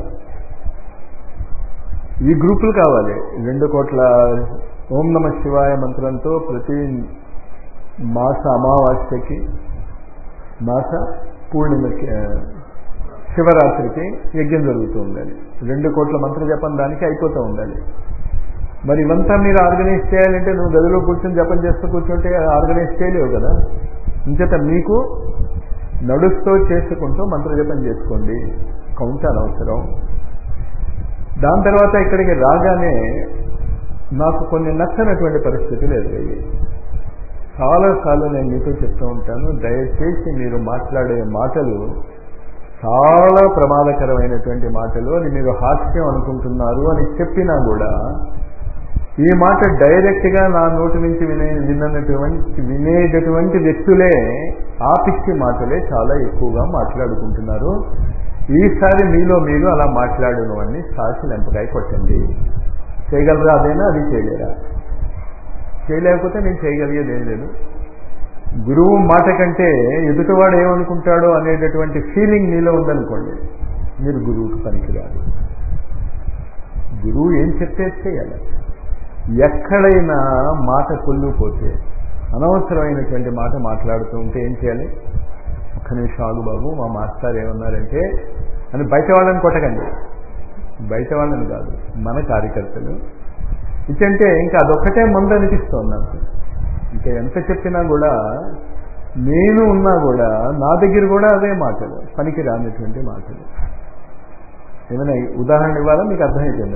Speaker 1: ఈ గ్రూపులు కావాలి రెండు కోట్ల ఓం నమ శివాయ మంత్రంతో ప్రతి మాస అమావాస్యకి మాస పూర్ణిమకి శివరాత్రికి యజ్ఞం జరుగుతూ ఉండాలి రెండు కోట్ల మంత్ర జపం దానికి అయిపోతూ ఉండాలి మరి ఇవంతా మీరు ఆర్గనైజ్ చేయాలంటే నువ్వు గదిలో కూర్చొని జపం చేస్తూ కూర్చుంటే ఆర్గనైజ్ చేయలేవు కదా ఇంచేత మీకు నడుస్తూ చేసుకుంటూ మంత్రజపం చేసుకోండి కౌంట్ అనవసరం దాని తర్వాత ఇక్కడికి రాగానే నాకు కొన్ని నచ్చనటువంటి పరిస్థితులు ఎదురయ్యాయి చాలాసార్లు నేను మీతో చెప్తూ ఉంటాను దయచేసి మీరు మాట్లాడే మాటలు చాలా ప్రమాదకరమైనటువంటి మాటలు అది మీరు హాస్యం అనుకుంటున్నారు అని చెప్పినా కూడా ఈ మాట డైరెక్ట్గా నా నోటి నుంచి వినే విన్నటువంటి వినేటటువంటి వ్యక్తులే ఆ పిచ్చి మాటలే చాలా ఎక్కువగా మాట్లాడుకుంటున్నారు ఈసారి మీలో మీరు అలా మాట్లాడను అని సాక్షి లెంపకాయ కొట్టండి చేయగలరా అదేనా అది చేయలేరా చేయలేకపోతే నేను చేయగలిగేది ఏం లేదు గురువు మాట కంటే ఎదుటివాడు ఏమనుకుంటాడో అనేటటువంటి ఫీలింగ్ మీలో ఉందనుకోండి మీరు గురువుకి పనికిరాదు గురువు ఏం చెప్తే చేయాలి ఎక్కడైనా మాట కొల్లుపోతే అనవసరమైనటువంటి మాట మాట్లాడుతూ ఉంటే ఏం చేయాలి ఒక్క నిమిషం ఆగు బాబు మా మాస్టర్ ఏమన్నారంటే అని బయట వాళ్ళని కొట్టకండి బయట వాళ్ళని కాదు మన కార్యకర్తలు ఇచ్చంటే ఇంకా అదొక్కటే మందు అనిపిస్తోంది నాకు ఇంకా ఎంత చెప్పినా కూడా నేను ఉన్నా కూడా నా దగ్గర కూడా అదే మాటలు పనికి రానటువంటి మాటలు ఏమైనా ఉదాహరణ ఇవ్వాలా మీకు అర్థమైపోయిందా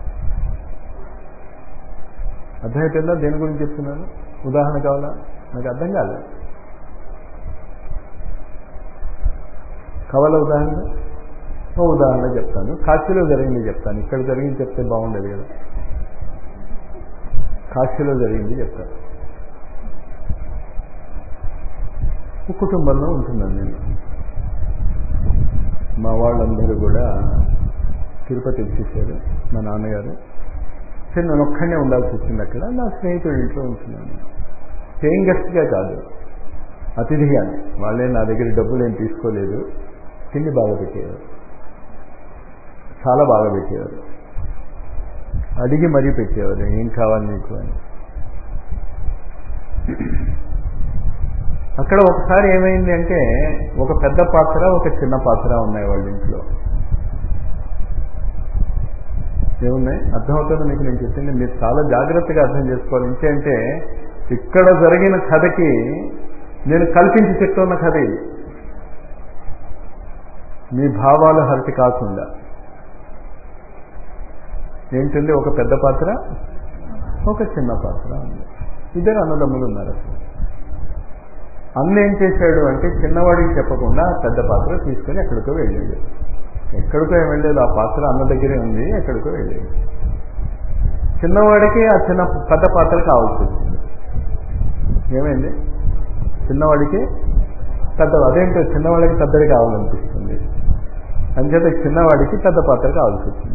Speaker 1: అర్థమైపోయిందా దేని గురించి చెప్తున్నాను ఉదాహరణ కావాలా నాకు అర్థం కాలేదు కావాలా ఉదాహరణ ఓ ఉదాహరణ చెప్తాను కాశీలో జరిగింది చెప్తాను ఇక్కడ జరిగింది చెప్తే బాగుండేది కదా కాశీలో జరిగింది చెప్తాను ఒక కుటుంబంలో ఉంటున్నాను నేను మా వాళ్ళందరూ కూడా తిరుపతి వచ్చేసారు మా నాన్నగారు సరే నేను ఒక్కడనే ఉండాల్సి వచ్చింది అక్కడ నా స్నేహితుడి ఇంట్లో ఉంటున్నాను పేయింగ్ గెస్ట్గా కాదు అతిథిగానే వాళ్ళే నా దగ్గర డబ్బులు ఏం తీసుకోలేదు తిండి బాగా పెట్టేవారు చాలా బాగా పెట్టేవారు అడిగి మరీ పెట్టేవారు ఏం కావాలి నీకు అని అక్కడ ఒకసారి ఏమైంది అంటే ఒక పెద్ద పాత్ర ఒక చిన్న పాత్ర ఉన్నాయి వాళ్ళ ఇంట్లో ఏమున్నాయి అర్థమవుతుంది మీకు నేను చెప్పింది మీరు చాలా జాగ్రత్తగా అర్థం చేసుకోవాలి ఇంకేంటే ఇక్కడ జరిగిన కథకి నేను కల్పించి చెప్తున్న కథ ఇది మీ భావాలు హరటి కాకుండా ఏంటండి ఒక పెద్ద పాత్ర ఒక చిన్న పాత్ర ఉంది ఇద్దరు అన్నదమ్ములు ఉన్నారు అసలు అన్న ఏం చేశాడు అంటే చిన్నవాడికి చెప్పకుండా పెద్ద పాత్ర తీసుకొని ఎక్కడికో వెళ్ళాడు ఎక్కడికో ఏం వెళ్ళలేదు ఆ పాత్ర అన్న దగ్గరే ఉంది ఎక్కడికో వెళ్ళాడు చిన్నవాడికి ఆ చిన్న పెద్ద పాత్ర కావాల్సి వచ్చింది ఏమైంది చిన్నవాడికి పెద్ద అదేంటో చిన్నవాడికి పెద్దది కావాలనిపిస్తుంది అంచేత చిన్నవాడికి పెద్ద పాత్ర కావాల్సి వచ్చింది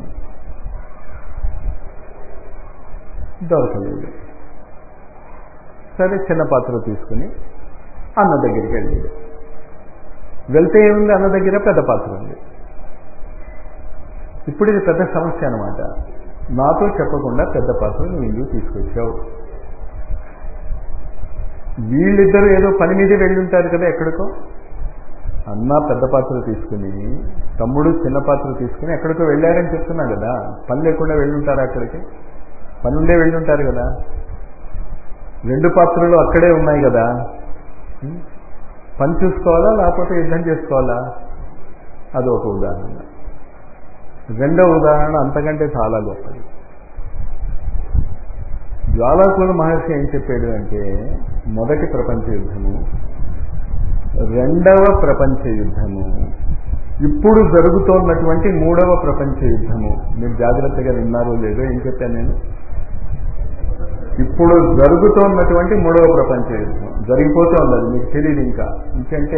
Speaker 1: దొరకలేదు సరే చిన్న పాత్ర తీసుకుని అన్న దగ్గరికి వెళ్ళాడు వెళ్తే ఏముంది అన్న దగ్గర పెద్ద పాత్ర ఉంది ఇప్పుడు ఇది పెద్ద సమస్య అనమాట నాతో చెప్పకుండా పెద్ద పాత్ర నువ్వు ఇందుకు తీసుకొచ్చావు వీళ్ళిద్దరూ ఏదో పని మీద వెళ్ళుంటారు కదా ఎక్కడికో అన్న పెద్ద పాత్ర తీసుకుని తమ్ముడు చిన్న పాత్ర తీసుకుని ఎక్కడికో వెళ్ళారని చెప్తున్నా కదా పని లేకుండా వెళ్ళుంటారు అక్కడికి పని ఉండే వెళ్ళుంటారు కదా రెండు పాత్రలు అక్కడే ఉన్నాయి కదా పని చూసుకోవాలా లేకపోతే యుద్ధం చేసుకోవాలా అది ఒక ఉదాహరణ రెండవ ఉదాహరణ అంతకంటే చాలా గొప్పది జ్వాలాకుల మహర్షి ఏం చెప్పాడు అంటే మొదటి ప్రపంచ యుద్ధము రెండవ ప్రపంచ యుద్ధము ఇప్పుడు జరుగుతోన్నటువంటి మూడవ ప్రపంచ యుద్ధము మీరు జాగ్రత్తగా విన్నారో లేదో ఏం చెప్పాను నేను ఇప్పుడు జరుగుతోన్నటువంటి మూడవ ప్రపంచ యుద్ధం జరిగిపోతోంది అది మీకు తెలియదు ఇంకా ఎందుకంటే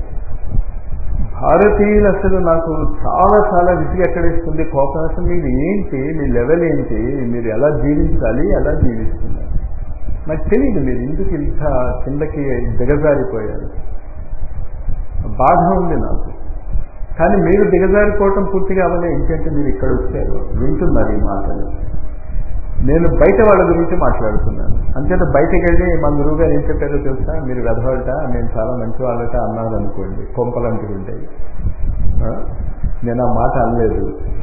Speaker 1: భారతీయులు అసలు నాకు చాలా చాలా విసిగి ఎక్కడేస్తుంది కోపం అసలు మీరు ఏంటి మీ లెవెల్ ఏంటి మీరు ఎలా జీవించాలి ఎలా జీవిస్తున్నారు నాకు తెలియదు మీరు ఎందుకు ఇంత కిందకి దిగజారిపోయారు బాధ ఉంది నాకు కానీ మీరు దిగజారిపోవటం పూర్తిగా అవ్వలే ఎందుకంటే మీరు ఇక్కడ వచ్చారు వింటున్నారు ఈ మాటలు నేను బయట వాళ్ళ గురించి మాట్లాడుతున్నాను అంచేత బయటకు వెళ్ళి మా గురువు గారు ఏం చెప్పారో తెలుసా మీరు వెధవాళ్ళట నేను చాలా మంచి వాళ్ళట అన్నారు అనుకోండి కొంపలంటుకుంటాయి నేను ఆ మాట అనలేదు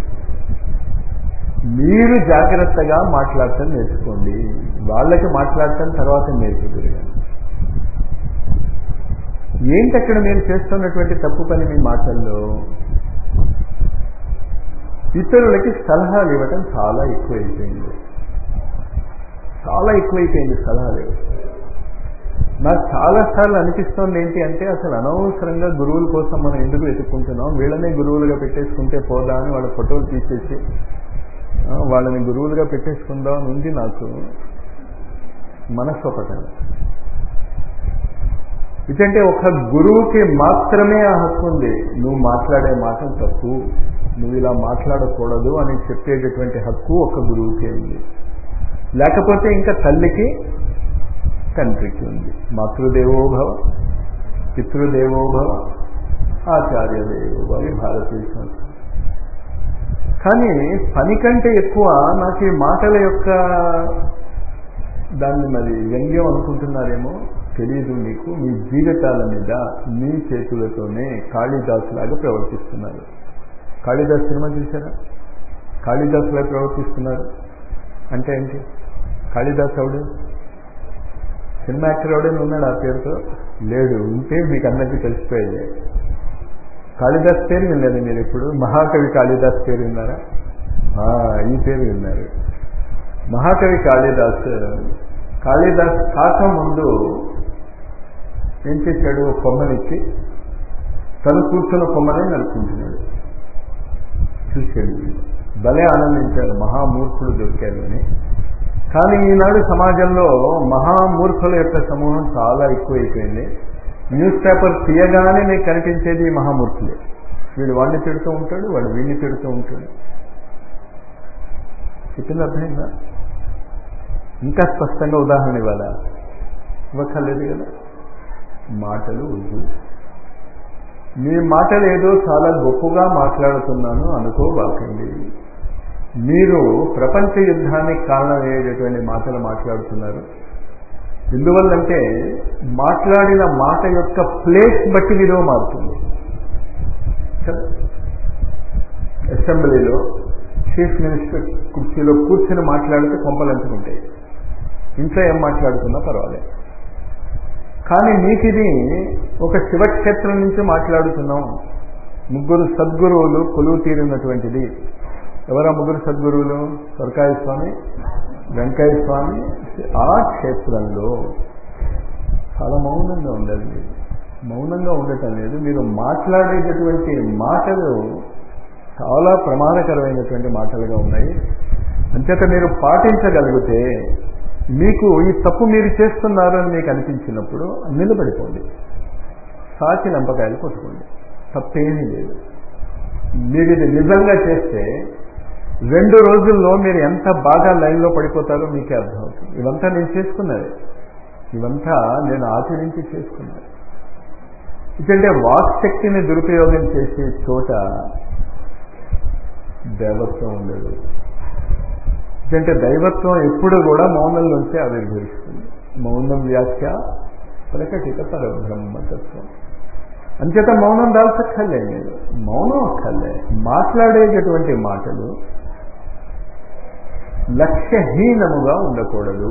Speaker 1: మీరు జాగ్రత్తగా మాట్లాడటం నేర్చుకోండి వాళ్ళకి మాట్లాడటం తర్వాత నేర్చుకుని ఏంటి అక్కడ మీరు చేస్తున్నటువంటి తప్పు పని మీ మాటల్లో ఇతరులకి సలహాలు ఇవ్వటం చాలా ఎక్కువైపోయింది చాలా ఎక్కువైపోయింది సలహాలు నాకు చాలాసార్లు అనిపిస్తోంది ఏంటి అంటే అసలు అనవసరంగా గురువుల కోసం మనం ఎందుకు వెతుక్కుంటున్నాం వీళ్ళనే గురువులుగా పెట్టేసుకుంటే పోదా అని వాళ్ళ ఫోటోలు తీసేసి వాళ్ళని గురువులుగా పెట్టేసుకుందాం అని ఉంది నాకు మనస్సు ఒకటే ఇదంటే ఒక గురువుకి మాత్రమే ఆ హక్కు ఉంది నువ్వు మాట్లాడే మాటలు తప్పు నువ్వు ఇలా మాట్లాడకూడదు అని చెప్పేటటువంటి హక్కు ఒక గురువుకే ఉంది లేకపోతే ఇంకా తల్లికి తండ్రికి ఉంది మాతృదేవోభవ పితృదేవోభవ ఆచార్య దేవోభవ భారతీయ సంస్కృతి కానీ పని కంటే ఎక్కువ నాకు ఈ మాటల యొక్క దాన్ని మరి వ్యంగ్యం అనుకుంటున్నారేమో తెలియదు మీకు మీ జీవితాల మీద మీ చేతులతోనే కాళిదాస్ లాగా ప్రవర్తిస్తున్నారు కాళిదాస్ సినిమా చూసారా కాళిదాస్ లాగా ప్రవర్తిస్తున్నారు అంటే ఏంటి కాళిదాస్ ఎవడు సినిమా యాక్టర్ ఎవడైనా ఉన్నాడు ఆ పేరుతో లేడు ఉంటే మీకు అందరికీ తెలిసిపోయేది కాళిదాస్ పేరు వినలేదు మీరు ఇప్పుడు మహాకవి కాళిదాస్ పేరు విన్నారా ఈ పేరు విన్నారు మహాకవి కాళిదాస్ కాళిదాస్ కాక ముందు ఏం చేశాడు కొమ్మనిచ్చి తను కూర్చున్న కొమ్మనే నడుపుకుంటున్నాడు చూశాడు భలే ఆనందించాడు మహామూర్ఖులు దొరికారు అని కానీ ఈనాడు సమాజంలో మహామూర్ఖుల యొక్క సమూహం చాలా ఎక్కువైపోయింది న్యూస్ పేపర్ తీయగానే మీకు కనిపించేది మహామూర్ఖులే వీడు వాడిని తిడుతూ ఉంటాడు వాడు వీడిని తిడుతూ ఉంటాడు చెప్పింది అర్థమైందా ఇంకా స్పష్టంగా ఉదాహరణ ఇవ్వాలా ఇవ్వక్కర్లేదు కదా మాటలు వద్దు మీ మాటలు ఏదో చాలా గొప్పగా మాట్లాడుతున్నాను అనుకోబాకండి మీరు ప్రపంచ యుద్ధానికి కారణమయ్యేటటువంటి మాటలు మాట్లాడుతున్నారు ఎందువల్లంటే మాట్లాడిన మాట యొక్క ప్లేస్ బట్టి విలువ మారుతుంది అసెంబ్లీలో చీఫ్ మినిస్టర్ కుర్చీలో కూర్చొని మాట్లాడితే కొంపలంచుకుంటాయి ఇంట్లో ఏం మాట్లాడుతున్నా పర్వాలేదు కానీ మీకు ఇది ఒక శివక్షేత్రం నుంచి మాట్లాడుతున్నాం ముగ్గురు సద్గురువులు కొలువు తీరినటువంటిది ఎవరా ముగ్గురు సద్గురువులు సొరకాయ స్వామి వెంకయ్య స్వామి ఆ క్షేత్రంలో చాలా మౌనంగా ఉండాలి మీరు మౌనంగా ఉండటం లేదు మీరు మాట్లాడేటటువంటి మాటలు చాలా ప్రమాదకరమైనటువంటి మాటలుగా ఉన్నాయి అంచేత మీరు పాటించగలిగితే మీకు ఈ తప్పు మీరు చేస్తున్నారు అని మీకు అనిపించినప్పుడు నిలబడిపోండి సాచి లంపకాయలు కొట్టుకోండి తప్పేమీ లేదు మీరు ఇది నిజంగా చేస్తే రెండు రోజుల్లో మీరు ఎంత బాగా లైన్లో పడిపోతారో మీకే అర్థమవుతుంది ఇవంతా నేను చేసుకున్నది ఇవంతా నేను ఆచరించి చేసుకున్నాను ఎందుకంటే వాక్ శక్తిని దురుపయోగం చేసే చోట దేవత్వం ఉండదు ఎందుకంటే దైవత్వం ఎప్పుడు కూడా మౌనం నుంచే ఆవిర్భవిస్తుంది మౌనం వ్యాఖ్య ప్రకటిత పరబ్రహ్మతత్వం అంచేత మౌనం దాల్చక్కర్లే మీరు మౌనం అక్కర్లే మాట్లాడేటటువంటి మాటలు లక్ష్యహీనముగా ఉండకూడదు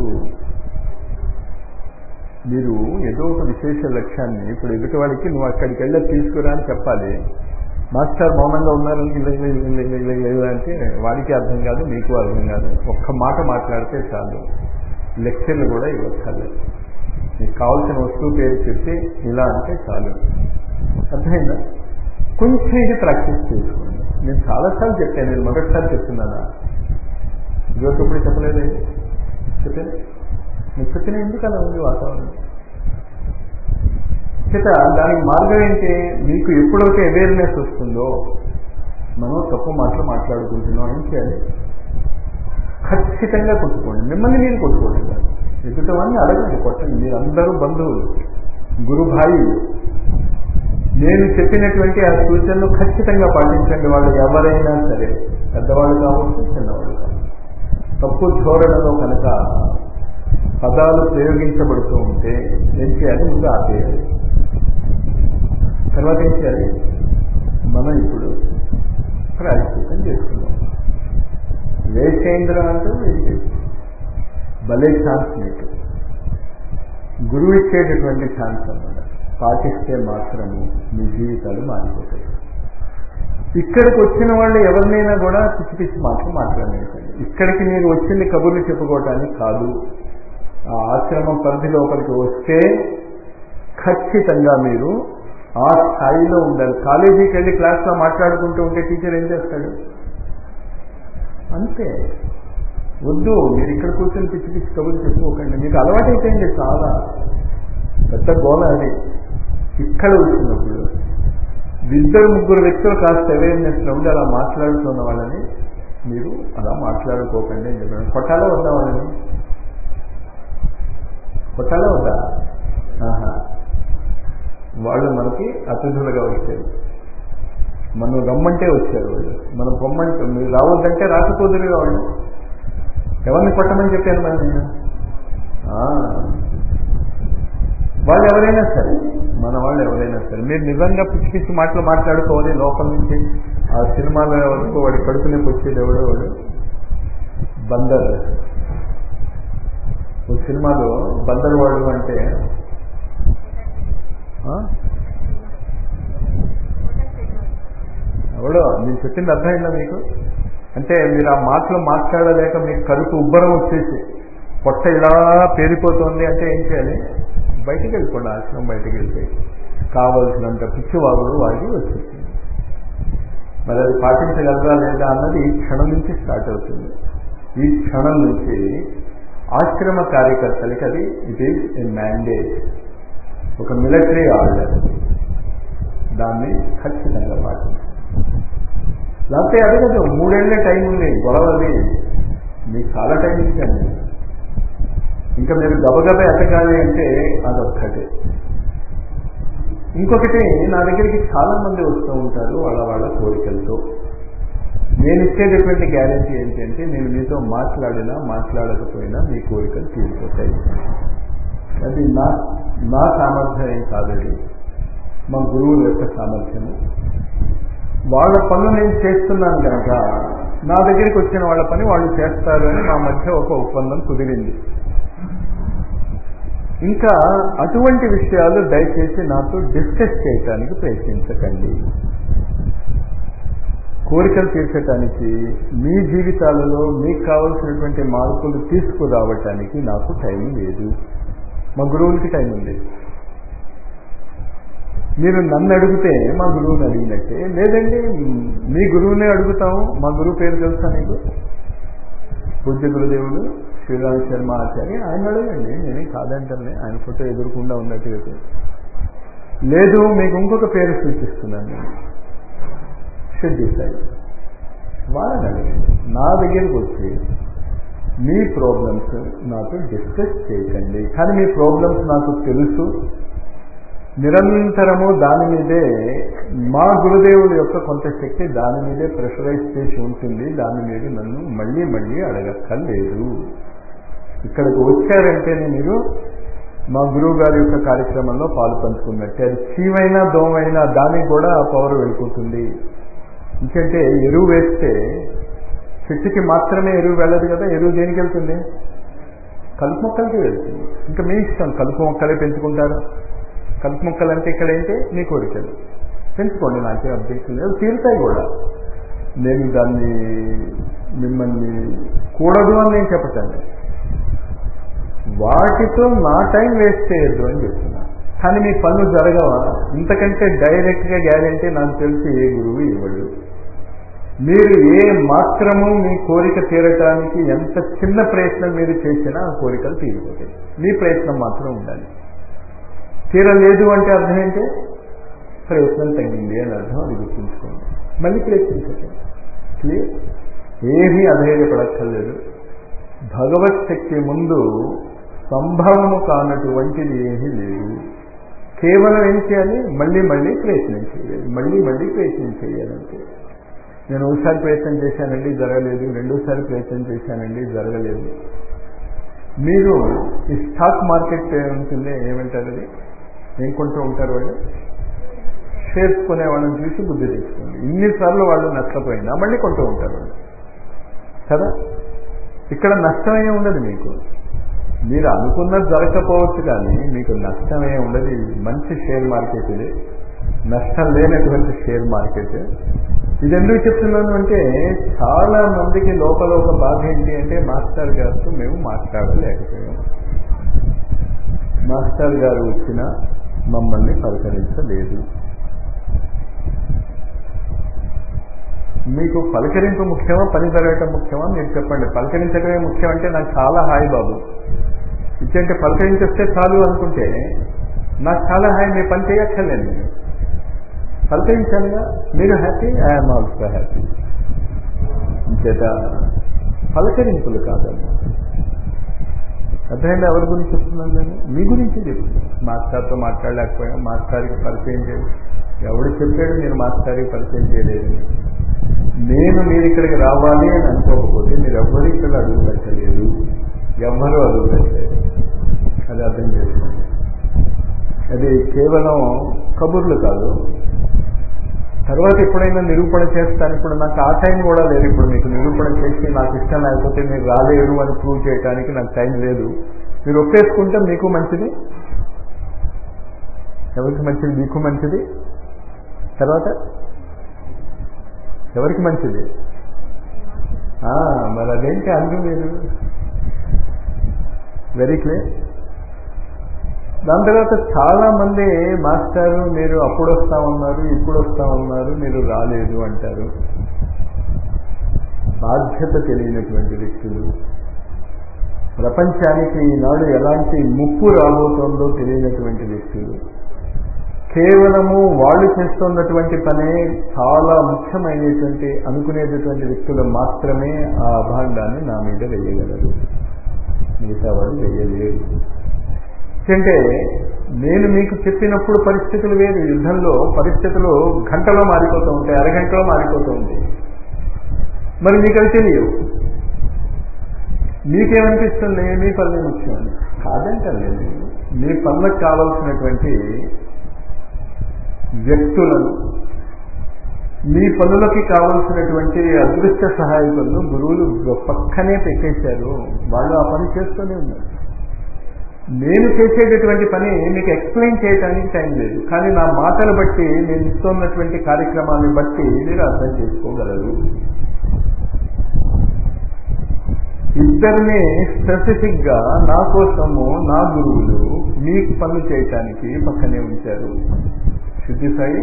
Speaker 1: మీరు ఏదో ఒక విశేష లక్ష్యాన్ని ఇప్పుడు ఎదుటి వాడికి నువ్వు అక్కడికి వెళ్ళి తీసుకురా అని చెప్పాలి మాస్టర్ మౌనంగా ఉన్నారు అంటే వాడికి అర్థం కాదు మీకు అర్థం కాదు ఒక్క మాట మాట్లాడితే చాలు లెక్చర్లు కూడా ఇవ్వక్కర్లేదు మీకు కావాల్సిన వస్తువు పేరు చెప్పి ఇలా అంటే చాలు అర్థమైందా కొంచెం ఇది ప్రాక్టీస్ చేసుకోండి నేను చాలాసార్లు చెప్పాను నేను మొదటిసారి చెప్తున్నానా ఇదివరకు ఎప్పుడు చెప్పలేదు చెప్పాను నేను చెప్పిన ఎందుకు అలా ఉంది వాతావరణం చేత దానికి మార్గం ఏంటి మీకు ఎప్పుడైతే అవేర్నెస్ వస్తుందో మనం తప్పు మాటలు మాట్లాడుకుంటున్నాం ఏం చేయాలి ఖచ్చితంగా కొట్టుకోండి మిమ్మల్ని మీరు కొట్టుకోండి ఎదుటవాన్ని అడగండి కొట్టండి మీరందరూ బంధువులు గురుభాయిలు నేను చెప్పినటువంటి ఆ సూచనలు ఖచ్చితంగా పాటించండి వాళ్ళు ఎవరైనా సరే పెద్దవాళ్ళు కావచ్చు చిన్నవాళ్ళు కావచ్చు తప్పు ధోరణలో కనుక పదాలు ప్రయోగించబడుతూ ఉంటే ఏం చేయాలి ముందు ఆపేయాలి తర్వాత ఏం చేయాలి మనం ఇప్పుడు ప్రాయశ్చితం చేసుకున్నాం వేసేంద్ర అంటూ వేసేసి భలే ఛాన్స్ మీకు గురువు ఇచ్చేటటువంటి ఛాన్స్ అన్నమాట పాటిస్తే మాత్రము మీ జీవితాలు మారిపోతాయి ఇక్కడికి వచ్చిన వాళ్ళు ఎవరినైనా కూడా పిచ్చి పిచ్చి మాటలు మాట్లాడలేకండి ఇక్కడికి మీరు వచ్చింది కబుర్లు చెప్పుకోవటానికి కాదు ఆ ఆశ్రమం పరిధి లోపలికి వస్తే ఖచ్చితంగా మీరు ఆ స్థాయిలో ఉండాలి కాలేజీకి వెళ్ళి క్లాస్లో మాట్లాడుకుంటూ ఉంటే టీచర్ ఏం చేస్తాడు అంతే వద్దు మీరు ఇక్కడ కూర్చొని పిచ్చి పిచ్చి కబుర్లు చెప్పుకోకండి మీకు అలవాటైపోయింది చాలా పెద్ద గోల అది ఇక్కడ వచ్చినప్పుడు ఇద్దరు ముగ్గురు వ్యక్తులు కాస్త అవేర్నెస్లో ఉండి అలా మాట్లాడుతున్న వాళ్ళని మీరు అలా మాట్లాడుకోకండి అని చెప్పాను కొట్టాలో వద్దా వాళ్ళని కొట్టాలో వద్దా ఆహా వాళ్ళు మనకి అతిథులుగా వచ్చారు మనం రమ్మంటే వచ్చారు వాళ్ళు మనం పొమ్మంటే మీరు రావద్దంటే రాకపోదురుగా వాళ్ళు ఎవరిని కొట్టమని చెప్పాను మరి నేను వాళ్ళు ఎవరైనా సరే మన వాళ్ళు ఎవరైనా సరే మీరు నిజంగా పిచ్చి పిచ్చి మాటలు మాట్లాడుకోవాలి లోపల నుంచి ఆ సినిమాలో వరకు వాడి కడుపులోకి వచ్చేది ఎవడో వాడు బందర్ ఒక సినిమాలో బందర్ వాడు అంటే ఎవడో నేను చెప్పింది అర్థమైందా మీకు అంటే మీరు ఆ మాటలు మాట్లాడలేక మీకు కడుపు ఉబ్బరం వచ్చేసి పొట్ట ఇలా పేరిపోతుంది అంటే ఏం చేయాలి బయటికి వెళ్ళిపోండి ఆశ్రమం బయటికి వెళ్ళిపోయి కావలసినంత పిచ్చివాగుడు వాడి వచ్చేసింది మరి అది పాటించగలరా లేదా అన్నది ఈ క్షణం నుంచి స్టార్ట్ అవుతుంది ఈ క్షణం నుంచి ఆశ్రమ కార్యకర్తలకి అది ఇట్ ఈజ్ ఏ మ్యాండేట్ ఒక మిలిటరీ ఆర్డర్ దాన్ని ఖచ్చితంగా పాటించాలి లేకపోతే అదే కదా మూడేళ్లే టైం ఉంది గొడవది మీకు చాలా టైం ఇచ్చాను ఇంకా మీరు గబగబ ఎతకాలి అంటే అదొక్కటే ఇంకొకటి నా దగ్గరికి చాలా మంది వస్తూ ఉంటారు వాళ్ళ వాళ్ళ కోరికలతో నేను ఇచ్చేటటువంటి గ్యారంటీ ఏంటంటే నేను మీతో మాట్లాడినా మాట్లాడకపోయినా మీ కోరికలు తీరిపోతాయి అది నా నా సామర్థ్యం ఏం కాదది మా గురువుల యొక్క సామర్థ్యము వాళ్ళ పనులు నేను చేస్తున్నాను కనుక నా దగ్గరికి వచ్చిన వాళ్ళ పని వాళ్ళు చేస్తారు అని మా మధ్య ఒక ఒప్పందం కుదిరింది ఇంకా అటువంటి విషయాలు దయచేసి నాతో డిస్కస్ చేయటానికి ప్రయత్నించకండి కోరికలు తీర్చడానికి మీ జీవితాలలో మీకు కావలసినటువంటి మార్పులు తీసుకురావటానికి నాకు టైం లేదు మా గురువులకి టైం ఉంది మీరు నన్ను అడిగితే మా గురువుని అడిగినట్టే లేదండి మీ గురువునే అడుగుతాము మా గురువు పేరు తెలుసా నీకు పూజ్య గురుదేవుడు శ్రీరామ్ శర్మ ఆచార్య ఆయన అడగండి నేనే కాదంటే ఆయన ఫోటో ఎదురుకుండా ఉన్నట్టుగా లేదు మీకు ఇంకొక పేరు సూచిస్తున్నాను నేను షిర్డి సాయి వాళ్ళని అడగండి నా దగ్గరికి వచ్చి మీ ప్రాబ్లమ్స్ నాతో డిస్కస్ చేయకండి కానీ మీ ప్రాబ్లమ్స్ నాకు తెలుసు నిరంతరము దాని మీదే మా గురుదేవుడి యొక్క కొంత శక్తి దాని మీదే ప్రెషరైజ్ చేసి ఉంటుంది దాని మీద నన్ను మళ్ళీ మళ్ళీ అడగక్కర్లేదు ఇక్కడికి వచ్చారంటేనే మీరు మా గురువు గారి యొక్క కార్యక్రమంలో పాలు పంచుకున్నట్టే అది చీమైనా దోమైనా దానికి కూడా ఆ పవర్ వెళ్ళిపోతుంది ఎందుకంటే ఎరువు వేస్తే చెట్టుకి మాత్రమే ఎరువు వెళ్ళదు కదా ఎరువు దేనికి వెళ్తుంది కలుపు మొక్కలకి వెళ్తుంది ఇంకా మీ ఇష్టం కలుపు మొక్కలే పెంచుకుంటారు కలుపు మొక్కలు అంటే ఇక్కడ ఏంటి మీ కోరికలు పెంచుకోండి నాకే అబ్జెక్షన్ లేదు తీరుతాయి కూడా నేను దాన్ని మిమ్మల్ని కూడదు అని నేను చెప్పటాను వాటితో నా టైం వేస్ట్ చేయొద్దు అని చెప్తున్నా కానీ మీ పనులు జరగవా ఇంతకంటే డైరెక్ట్గా గ్యారంటీ నాకు తెలిసి ఏ గురువు ఇవ్వడు మీరు ఏ మాత్రము మీ కోరిక తీరటానికి ఎంత చిన్న ప్రయత్నం మీరు చేసినా ఆ కోరికలు తీరిపోతాయి మీ ప్రయత్నం మాత్రం ఉండాలి తీరలేదు అంటే అర్థం ఏంటి ప్రయత్నం తగ్గింది అని అర్థం అది గుర్తుంచుకోండి మళ్ళీ ప్రయత్నించండి క్లియర్ ఏమీ అధైర్యపడక్కర్లేదు భగవత్ శక్తి ముందు సంభవము కానటువంటిది ఏమీ లేదు కేవలం ఏం చేయాలి మళ్ళీ మళ్ళీ ప్రయత్నం చేయాలి మళ్ళీ మళ్ళీ ప్రయత్నం చేయాలంటే నేను ఒకసారి ప్రయత్నం చేశానండి జరగలేదు రెండోసారి ప్రయత్నం చేశానండి జరగలేదు మీరు ఈ స్టాక్ మార్కెట్ ఉంటుంది ఏమంటారు అది ఏం కొంటూ ఉంటారు వాళ్ళు షేర్స్ కొనే వాళ్ళని చూసి బుద్ధి తెచ్చుకోండి ఇన్నిసార్లు వాళ్ళు నష్టపోయినా మళ్ళీ కొంటూ ఉంటారు వాళ్ళు కదా ఇక్కడ నష్టమే ఉండదు మీకు మీరు అనుకున్నది జరగకపోవచ్చు కానీ మీకు నష్టమే ఉండదు మంచి షేర్ మార్కెట్ ఇది నష్టం లేనటువంటి షేర్ మార్కెట్ ఇది ఎందుకు చెప్తున్నాను అంటే చాలా మందికి లోపల ఒక బాధ ఏంటి అంటే మాస్టర్ గారితో మేము మాట్లాడలేకపోయాం మాస్టర్ గారు వచ్చిన మమ్మల్ని పలకరించలేదు మీకు పలకరింపు ముఖ్యమా పని జరగటం ముఖ్యమా మీరు చెప్పండి పలకరించడమే ముఖ్యం అంటే నాకు చాలా హాయి బాబు ఇచ్చంటే పలకరించేస్తే చాలు అనుకుంటే నాకు చాలా హాయి మీ పని చేయక్కర్లేదు నేను పలకరించానుగా మీరు హ్యాపీ ఐఎమ్ ఆల్సో హ్యాపీ ఇంచేత పలకరింపులు కాదమ్మా అర్థమైంది ఎవరి గురించి చెప్తున్నాను నేను మీ గురించి చెప్తున్నాను మాస్టర్తో మాట్లాడలేకపోయాం మాస్టర్కి పరిచయం చేయలేదు ఎవడు చెప్పాడు నేను మాస్టర్కి పరిచయం చేయలేదు నేను మీరు ఇక్కడికి రావాలి అని అనుకోకపోతే మీరు ఎవ్వరు ఇక్కడ అడుగు పెట్టలేదు ఎవ్వరూ అడుగు పెట్టలేదు అది అర్థం చేసుకోండి అది కేవలం కబుర్లు కాదు తర్వాత ఎప్పుడైనా నిరూపణ చేస్తాను ఇప్పుడు నాకు ఆ టైం కూడా లేదు ఇప్పుడు మీకు నిరూపణ చేసి నాకు ఇష్టం లేకపోతే మీరు రాలేరు అని ప్రూవ్ చేయడానికి నాకు టైం లేదు మీరు ఒప్పేసుకుంటే మీకు మంచిది ఎవరికి మంచిది మీకు మంచిది తర్వాత ఎవరికి మంచిది మరి అదేంటి అందుకు మీరు వెరీ క్లియర్ దాని తర్వాత చాలా మంది మాస్టారు మీరు అప్పుడు వస్తా ఉన్నారు ఇప్పుడు వస్తా ఉన్నారు మీరు రాలేదు అంటారు బాధ్యత తెలియనటువంటి వ్యక్తులు ప్రపంచానికి ఈనాడు ఎలాంటి ముప్పు రాబోతోందో తెలియనటువంటి వ్యక్తులు కేవలము వాళ్ళు చేస్తున్నటువంటి పనే చాలా ముఖ్యమైనటువంటి అనుకునేటటువంటి వ్యక్తులు మాత్రమే ఆ అభాండాన్ని నా మీద వేయగలరు మిగతా వాళ్ళు వేయలేరు అంటే నేను మీకు చెప్పినప్పుడు పరిస్థితులు వేరు యుద్ధంలో పరిస్థితులు గంటలో మారిపోతూ ఉంటాయి అరగంటలో మారిపోతూ ఉంటాయి మరి మీకు అవి తెలియవు మీకేమనిపిస్తుంది మీ పనులు ముఖ్యం కాదంటలేదు మీ పనులకు కావలసినటువంటి వ్యక్తులను మీ పనులకి కావలసినటువంటి అదృష్ట సహాయకులను గురువులు పక్కనే పెట్టేశారు వాళ్ళు ఆ పని చేస్తూనే ఉన్నారు నేను చేసేటటువంటి పని మీకు ఎక్స్ప్లెయిన్ చేయడానికి టైం లేదు కానీ నా మాటలు బట్టి నేను ఇస్తున్నటువంటి కార్యక్రమాన్ని బట్టి మీరు అర్థం చేసుకోగలరు ఇద్దరిని స్పెసిఫిక్ గా నా కోసము నా గురువులు మీ పనులు చేయటానికి పక్కనే ఉంచారు శుద్ధి సాయి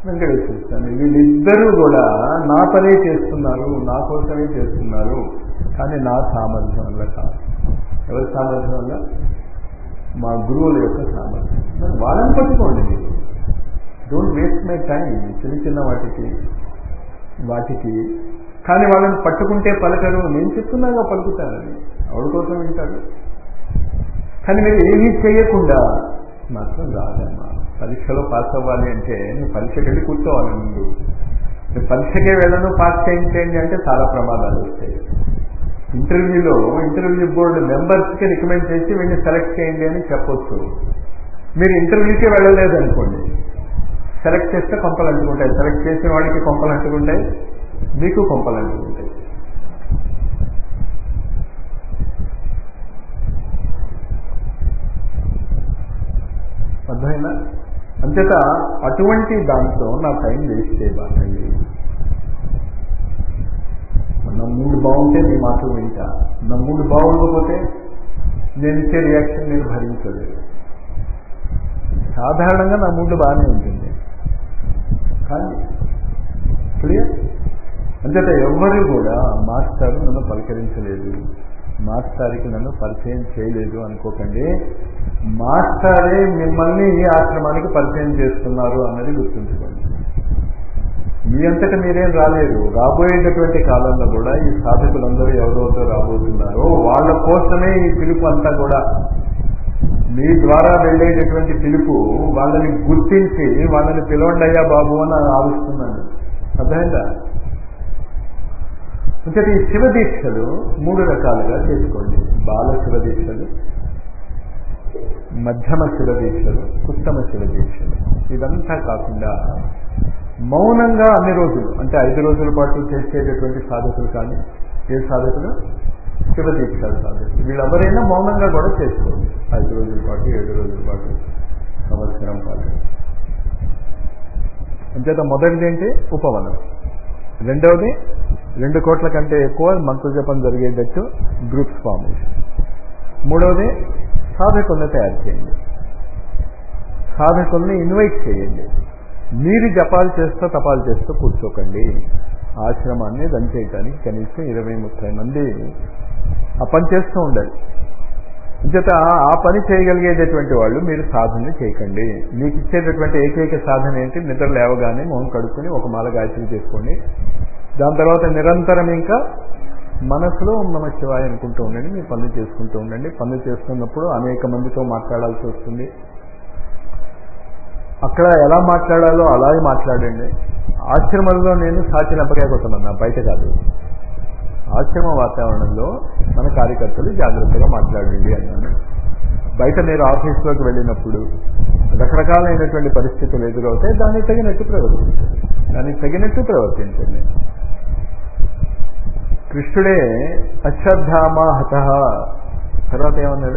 Speaker 1: వెంకటేశ్వర స్వామి వీళ్ళిద్దరూ కూడా నా పనే చేస్తున్నారు నా కోసమే చేస్తున్నారు కానీ నా సామర్థ్యం వల్ల కాదు ఎవరి సామర్థ్యం వల్ల మా గురువుల యొక్క సామర్థ్యం మరి వాళ్ళని పట్టుకోండి మీరు డోంట్ వేస్ట్ మై టైం చిన్న చిన్న వాటికి వాటికి కానీ వాళ్ళని పట్టుకుంటే పలకరు నేను చెప్తున్నాగా పలుకుతారని ఎవరి కోసం వింటారు కానీ మీరు ఏమీ చేయకుండా మాత్రం రాదమ్మా పరీక్షలో పాస్ అవ్వాలి అంటే నువ్వు పరీక్షకి వెళ్ళి కూర్చోవాలి ముందు నువ్వు పరీక్షకే వెళ్ళను పాస్ చేయించేయండి అంటే చాలా ప్రమాదాలు వస్తాయి ఇంటర్వ్యూలో ఇంటర్వ్యూ బోర్డు మెంబర్స్కి రికమెండ్ చేసి వీళ్ళని సెలెక్ట్ చేయండి అని చెప్పొచ్చు మీరు ఇంటర్వ్యూకే వెళ్ళలేదు అనుకోండి సెలెక్ట్ చేస్తే కొంపలు అంటుకుంటాయి సెలెక్ట్ చేసిన వాడికి కొంపలు అంటుకుంటాయి మీకు కొంపలు అంటుకుంటాయి అర్థమైందా అంతేత అటువంటి దాంట్లో నా టైం వేస్ట్ చేయబాకండి నా మూడు బాగుంటే మీ మాటలు వింటా నా మూడు బాగుండకపోతే నేను ఇచ్చే రియాక్షన్ నేను భరించలేదు సాధారణంగా నా మూడు బాగానే ఉంటుంది కానీ క్లియర్ అంతేత ఎవ్వరు కూడా మాస్టర్ నన్ను పలకరించలేదు మాస్టర్కి నన్ను పరిచయం చేయలేదు అనుకోకండి మాస్టరే మిమ్మల్ని ఈ ఆశ్రమానికి పరిచయం చేస్తున్నారు అన్నది గుర్తుంచుకోండి మీ అంతటా మీరేం రాలేరు రాబోయేటటువంటి కాలంలో కూడా ఈ సాధకులందరూ ఎవరెవరితో రాబోతున్నారో వాళ్ళ కోసమే ఈ పిలుపు అంతా కూడా మీ ద్వారా వెళ్ళేటటువంటి పిలుపు వాళ్ళని గుర్తించి వాళ్ళని పిలవండి అయ్యా బాబు అని ఆలోస్తున్నాను అర్థమైందా అంటే ఈ శివ దీక్షలు మూడు రకాలుగా చేసుకోండి బాల శివ దీక్షలు మధ్యమ శివ దీక్షలు ఉత్తమ శివ దీక్షలు ఇదంతా కాకుండా మౌనంగా అన్ని రోజులు అంటే ఐదు రోజుల పాటు చేసేటటువంటి సాధకులు కానీ ఏ సాధకులు శివ దీక్ష సాధకులు వీళ్ళెవరైనా మౌనంగా కూడా చేసుకోండి ఐదు రోజుల పాటు ఏడు రోజుల పాటు సంవత్సరం పాటు అంచేత మొదటిది ఏంటి ఉపవనం రెండవది రెండు కోట్ల కంటే ఎక్కువ మంత్ర జపం జరిగేటట్టు గ్రూప్స్ ఫార్మేషన్ మూడవది సాధకుల్ని తయారు చేయండి సాధకుల్ని ఇన్వైట్ చేయండి మీరు జపాలు చేస్తూ తపాలు చేస్తూ కూర్చోకండి ఆశ్రమాన్ని రన్ చేయడానికి కనీసం ఇరవై ముప్పై మంది ఆ పని చేస్తూ ఉండాలి అంచేత ఆ పని చేయగలిగేటటువంటి వాళ్ళు మీరు సాధన చేయకండి మీకు ఇచ్చేటటువంటి ఏకైక సాధన ఏంటి నిద్ర లేవగానే మొహం కడుక్కొని ఒక మాల గాయత్రి చేసుకోండి దాని తర్వాత నిరంతరం ఇంకా మనసులో నమ శివాయ అనుకుంటూ ఉండండి మీ పనులు చేసుకుంటూ ఉండండి పనులు చేస్తున్నప్పుడు అనేక మందితో మాట్లాడాల్సి వస్తుంది అక్కడ ఎలా మాట్లాడాలో అలాగే మాట్లాడండి ఆశ్రమంలో నేను సాచినప్పగా కొట్టమన్నా బయట కాదు ఆశ్రమ వాతావరణంలో మన కార్యకర్తలు జాగ్రత్తగా మాట్లాడండి అన్నాను బయట మీరు ఆఫీస్లోకి వెళ్ళినప్పుడు రకరకాలైనటువంటి పరిస్థితులు ఎదురవుతాయి దానికి తగినట్టు ప్రవర్తించండి దానికి తగినట్టు ప్రవర్తించండి కృష్ణుడే అశ్వత్థామా హత తర్వాత ఏమన్నాడు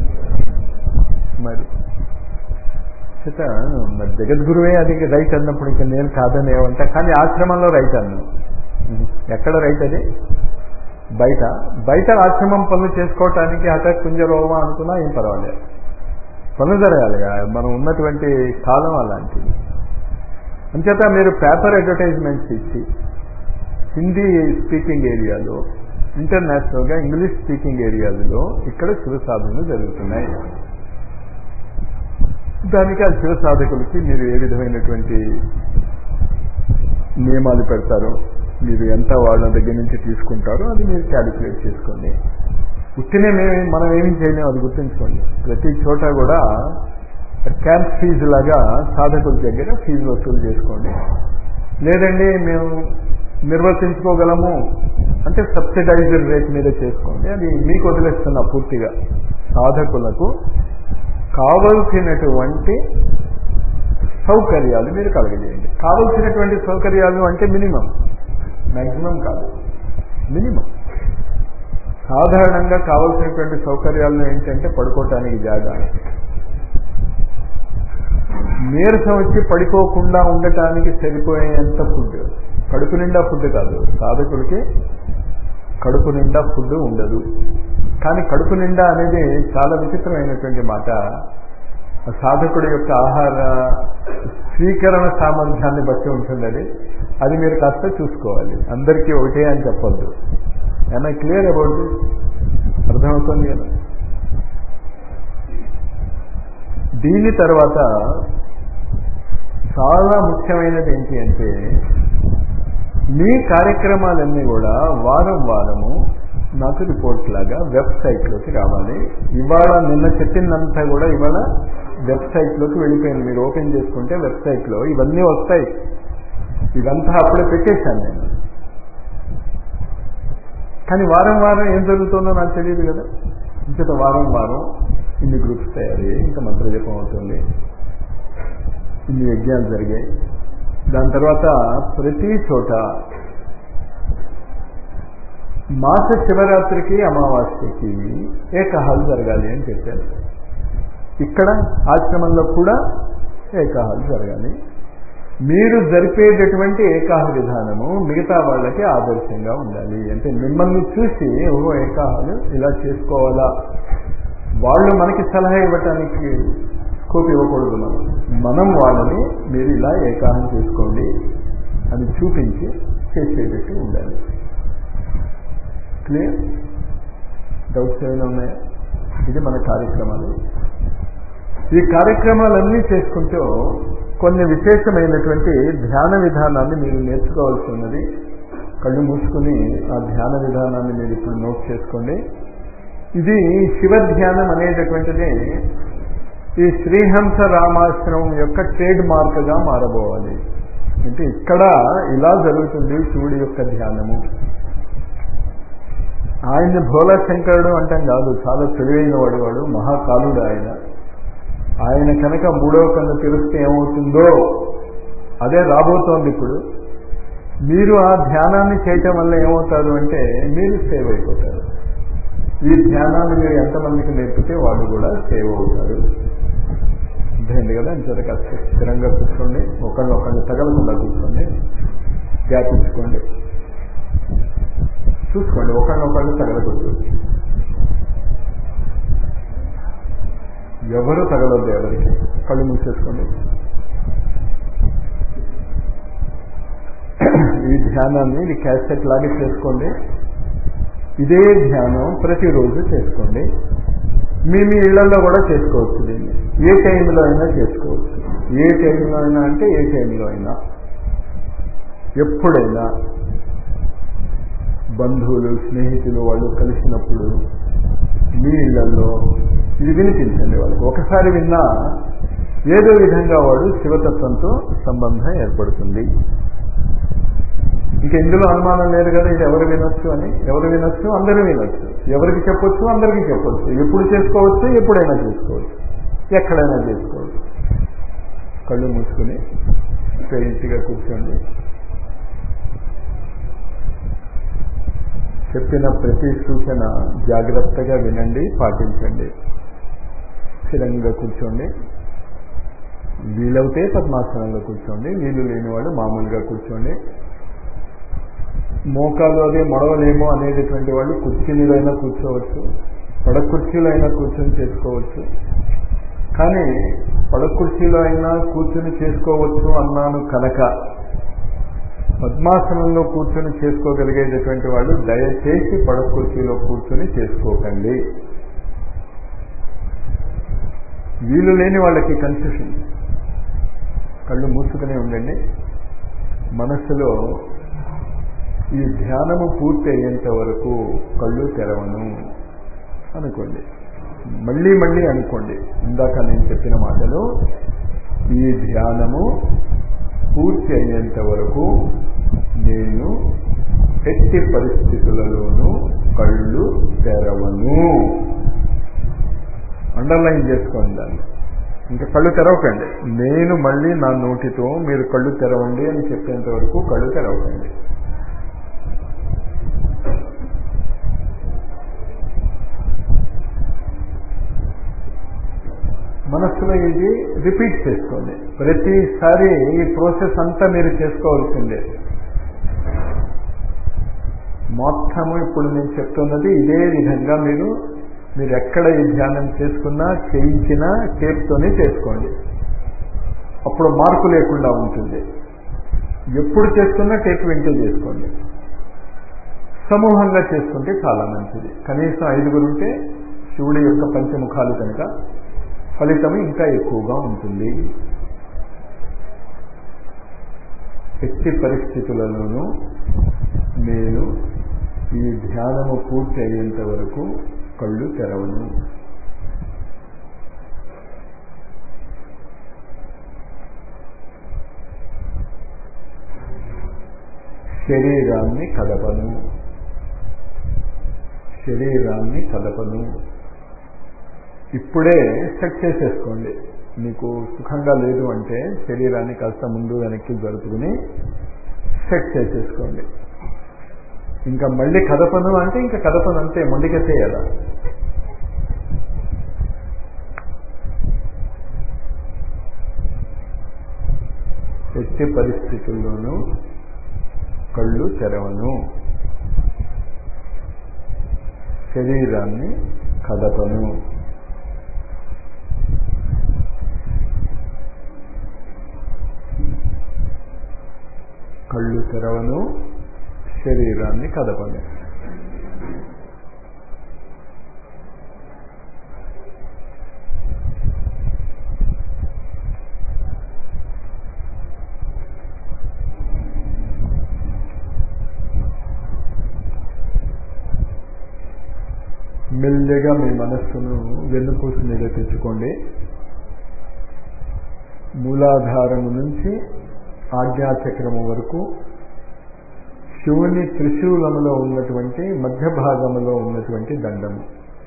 Speaker 1: మరి చేత మరి జగద్గురువే అది రైట్ అన్నప్పుడు ఇంకా నేను కాదని ఏమంటా కానీ ఆశ్రమంలో రైట్ అన్నాను ఎక్కడ రైట్ అది బయట బయట ఆశ్రమం పనులు చేసుకోవటానికి హఠాత్ కుంజరోమా అనుకున్నా ఏం పర్వాలేదు పనులు జరగాలిగా మనం ఉన్నటువంటి కాలం అలాంటిది అంచేత మీరు పేపర్ అడ్వర్టైజ్మెంట్స్ ఇచ్చి హిందీ స్పీకింగ్ ఏరియాలో ఇంటర్నేషనల్గా ఇంగ్లీష్ స్పీకింగ్ ఏరియాలలో ఇక్కడ శివ సాధనలు జరుగుతున్నాయి దానికి ఆ శివ సాధకులకి మీరు ఏ విధమైనటువంటి నియమాలు పెడతారో మీరు ఎంత వాళ్ళ దగ్గర నుంచి తీసుకుంటారో అది మీరు క్యాలిక్యులేట్ చేసుకోండి ఉట్టినే మేము మనం ఏమి చేయలేము అది గుర్తుంచుకోండి ప్రతి చోట కూడా క్యాంప్ ఫీజు లాగా సాధకుల దగ్గర ఫీజు వసూలు చేసుకోండి లేదండి మేము నిర్వర్తించుకోగలము అంటే సబ్సిడైజ్డ్ రేట్ మీద చేసుకోండి అది మీకు వదిలేస్తున్నా పూర్తిగా సాధకులకు కావలసినటువంటి సౌకర్యాలు మీరు కలగజేయండి కావలసినటువంటి సౌకర్యాలు అంటే మినిమం మ్యాక్సిమం కాదు మినిమం సాధారణంగా కావలసినటువంటి సౌకర్యాలు ఏంటంటే పడుకోవటానికి జాగా నీరసం వచ్చి పడిపోకుండా ఉండటానికి సరిపోయేంత ఫుడ్ కడుపు నిండా ఫుడ్ కాదు సాధకుడికి కడుపు నిండా ఫుడ్ ఉండదు కానీ కడుపు నిండా అనేది చాలా విచిత్రమైనటువంటి మాట సాధకుడి యొక్క ఆహార స్వీకరణ సామర్థ్యాన్ని బట్టి ఉంటుంది అది అది మీరు కాస్త చూసుకోవాలి అందరికీ ఒకటే అని చెప్పొద్దు I I clear about this అర్థమవుతుంది కదా దీని తర్వాత చాలా ముఖ్యమైనది ఏంటి అంటే మీ కార్యక్రమాలన్నీ కూడా వారం వారము నాకు రిపోర్ట్ లాగా వెబ్సైట్లోకి రావాలి ఇవాళ నిన్న చెప్పిందంతా కూడా ఇవాళ వెబ్సైట్లోకి వెళ్ళిపోయింది మీరు ఓపెన్ చేసుకుంటే వెబ్సైట్లో ఇవన్నీ వస్తాయి ఇదంతా అప్పుడే పెట్టేశాను నేను కానీ వారం వారం ఏం జరుగుతుందో నాకు తెలియదు కదా ఇంకత వారం వారం ఇన్ని గ్రూప్స్ తయారయ్యాయి ఇంకా మంత్రజపం అవుతుంది ఇన్ని యజ్ఞాలు జరిగాయి దాని తర్వాత ప్రతి చోట మాస శివరాత్రికి అమావాస్యకి ఏకహాలు జరగాలి అని చెప్పారు ఇక్కడ ఆశ్రమంలో కూడా ఏకాహాలు జరగాలి మీరు జరిపేటటువంటి ఏకాహ విధానము మిగతా వాళ్ళకి ఆదర్శంగా ఉండాలి అంటే మిమ్మల్ని చూసి ఓహో ఏకాహాలు ఇలా చేసుకోవాలా వాళ్ళు మనకి సలహా ఇవ్వటానికి స్కోప్ ఇవ్వకూడదు మనం మనం వాళ్ళని మీరు ఇలా ఏకాహం చేసుకోండి అని చూపించి చేసేటట్టు ఉండాలి క్లియర్ డౌట్స్ ఏమైనా ఉన్నాయా ఇది మన కార్యక్రమాలు ఈ కార్యక్రమాలన్నీ చేసుకుంటూ కొన్ని విశేషమైనటువంటి ధ్యాన విధానాన్ని మీరు నేర్చుకోవాల్సి ఉన్నది కళ్ళు మూసుకుని ఆ ధ్యాన విధానాన్ని మీరు ఇప్పుడు నోట్ చేసుకోండి ఇది శివ ధ్యానం అనేటటువంటిది ఈ శ్రీహంస రామాశ్రమం యొక్క ట్రేడ్ మార్క్గా మారబోవాలి అంటే ఇక్కడ ఇలా జరుగుతుంది శివుడి యొక్క ధ్యానము ఆయన్ని భోలా శంకరుడు అంటాం కాదు చాలా తెలివైన వాడు వాడు మహాకాలుడు ఆయన ఆయన కనుక మూడవ కన్ను తెరిస్తే ఏమవుతుందో అదే రాబోతోంది ఇప్పుడు మీరు ఆ ధ్యానాన్ని చేయటం వల్ల ఏమవుతారు అంటే మీరు సేవ్ అయిపోతారు ఈ ధ్యానాన్ని మీరు ఎంతమందికి నేర్పితే వాళ్ళు కూడా సేవ్ అవుతారు అర్థమైంది కదా అంచేత కాస్త స్థిరంగా కూర్చోండి ఒకళ్ళు ఒకళ్ళు తగలకుండా కూర్చోండి గ్యాప్ ఇచ్చుకోండి చూసుకోండి ఒకళ్ళు ఒకళ్ళు తగలకూడదు ఎవరు తగలొద్దు ఎవరికి కళ్ళు మూసేసుకోండి ఈ ధ్యానాన్ని ఇది క్యాసెట్ లాగా చేసుకోండి ఇదే ధ్యానం ప్రతిరోజు చేసుకోండి మీ మీ ఇళ్లలో కూడా చేసుకోవచ్చు దీన్ని ఏ టైంలో అయినా చేసుకోవచ్చు ఏ టైంలో అయినా అంటే ఏ టైంలో అయినా ఎప్పుడైనా బంధువులు స్నేహితులు వాళ్ళు కలిసినప్పుడు మీ ఇళ్లలో ఇది వినిపించండి వాళ్ళకి ఒకసారి విన్నా ఏదో విధంగా వాడు శివతత్వంతో సంబంధం ఏర్పడుతుంది ఇంకా ఇందులో అనుమానం లేదు కదా ఇది ఎవరు వినొచ్చు అని ఎవరు వినొచ్చు అందరూ వినొచ్చు ఎవరికి చెప్పొచ్చు అందరికీ చెప్పొచ్చు ఎప్పుడు చేసుకోవచ్చు ఎప్పుడైనా చేసుకోవచ్చు ఎక్కడైనా చేసుకోవచ్చు కళ్ళు మూసుకుని స్ట్రైట్గా కూర్చోండి చెప్పిన ప్రతి సూచన జాగ్రత్తగా వినండి పాటించండి స్థిరంగా కూర్చోండి వీలవుతే పద్మాసనంలో కూర్చోండి వీలు లేని వాళ్ళు మామూలుగా కూర్చోండి మోకాలు అదే మడవలేమో అనేటటువంటి వాళ్ళు కుర్చీ మీద అయినా కూర్చోవచ్చు పడక కుర్చీలో అయినా కూర్చొని చేసుకోవచ్చు కానీ పడక కుర్చీలో అయినా కూర్చొని చేసుకోవచ్చు అన్నాను కనుక పద్మాసనంలో కూర్చొని చేసుకోగలిగేటటువంటి వాళ్ళు దయచేసి పడక కుర్చీలో కూర్చొని చేసుకోకండి వీలు లేని వాళ్ళకి కన్ఫ్యూషన్ కళ్ళు మూసుకునే ఉండండి మనస్సులో ఈ ధ్యానము పూర్తి అయ్యేంత వరకు కళ్ళు తెరవను అనుకోండి మళ్ళీ మళ్ళీ అనుకోండి ఇందాక నేను చెప్పిన మాటలు ఈ ధ్యానము పూర్తి అయ్యేంత వరకు నేను ఎట్టి పరిస్థితులలోనూ కళ్ళు తెరవను అండర్లైన్ చేసుకోండి దాన్ని ఇంకా కళ్ళు తెరవకండి నేను మళ్ళీ నా నోటితో మీరు కళ్ళు తెరవండి అని చెప్పేంత వరకు కళ్ళు తెరవకండి మనస్సులో ఇది రిపీట్ చేసుకోండి ప్రతిసారి ఈ ప్రాసెస్ అంతా మీరు చేసుకోవాల్సిందే మొత్తము ఇప్పుడు నేను చెప్తున్నది ఇదే విధంగా మీరు మీరు ఎక్కడ ఈ ధ్యానం చేసుకున్నా చేయించినా టేప్తోనే చేసుకోండి అప్పుడు మార్పు లేకుండా ఉంటుంది ఎప్పుడు చేస్తున్నా టేప్ వింటూ చేసుకోండి సమూహంగా చేసుకుంటే చాలా మంచిది కనీసం ఐదుగురు ఉంటే శివుడి యొక్క పంచముఖాలు కనుక ఫలితం ఇంకా ఎక్కువగా ఉంటుంది ఎట్టి పరిస్థితులలోనూ నేను ఈ ధ్యానము పూర్తి అయ్యేంత వరకు కళ్ళు తెరవను శరీరాన్ని కదపను శరీరాన్ని కదపను ఇప్పుడే సెట్ చేసేసుకోండి మీకు సుఖంగా లేదు అంటే శరీరాన్ని కాస్త ముందు వెనక్కి జరుపుకుని సెట్ చేసేసుకోండి ఇంకా మళ్ళీ కదపను అంటే ఇంకా కదపను అంతే మొండికెత్తేయాల ఎట్టి పరిస్థితుల్లోనూ కళ్ళు తెరవను శరీరాన్ని కదపను కళ్ళు తెరవను శరీరాన్ని కదపను మెల్లగా మీ మనస్సును వెన్నుపూసు మీద తెచ్చుకోండి మూలాధారము నుంచి ఆజ్ఞాచక్రము వరకు శివుని త్రిశూలములో ఉన్నటువంటి మధ్య భాగములో ఉన్నటువంటి దండము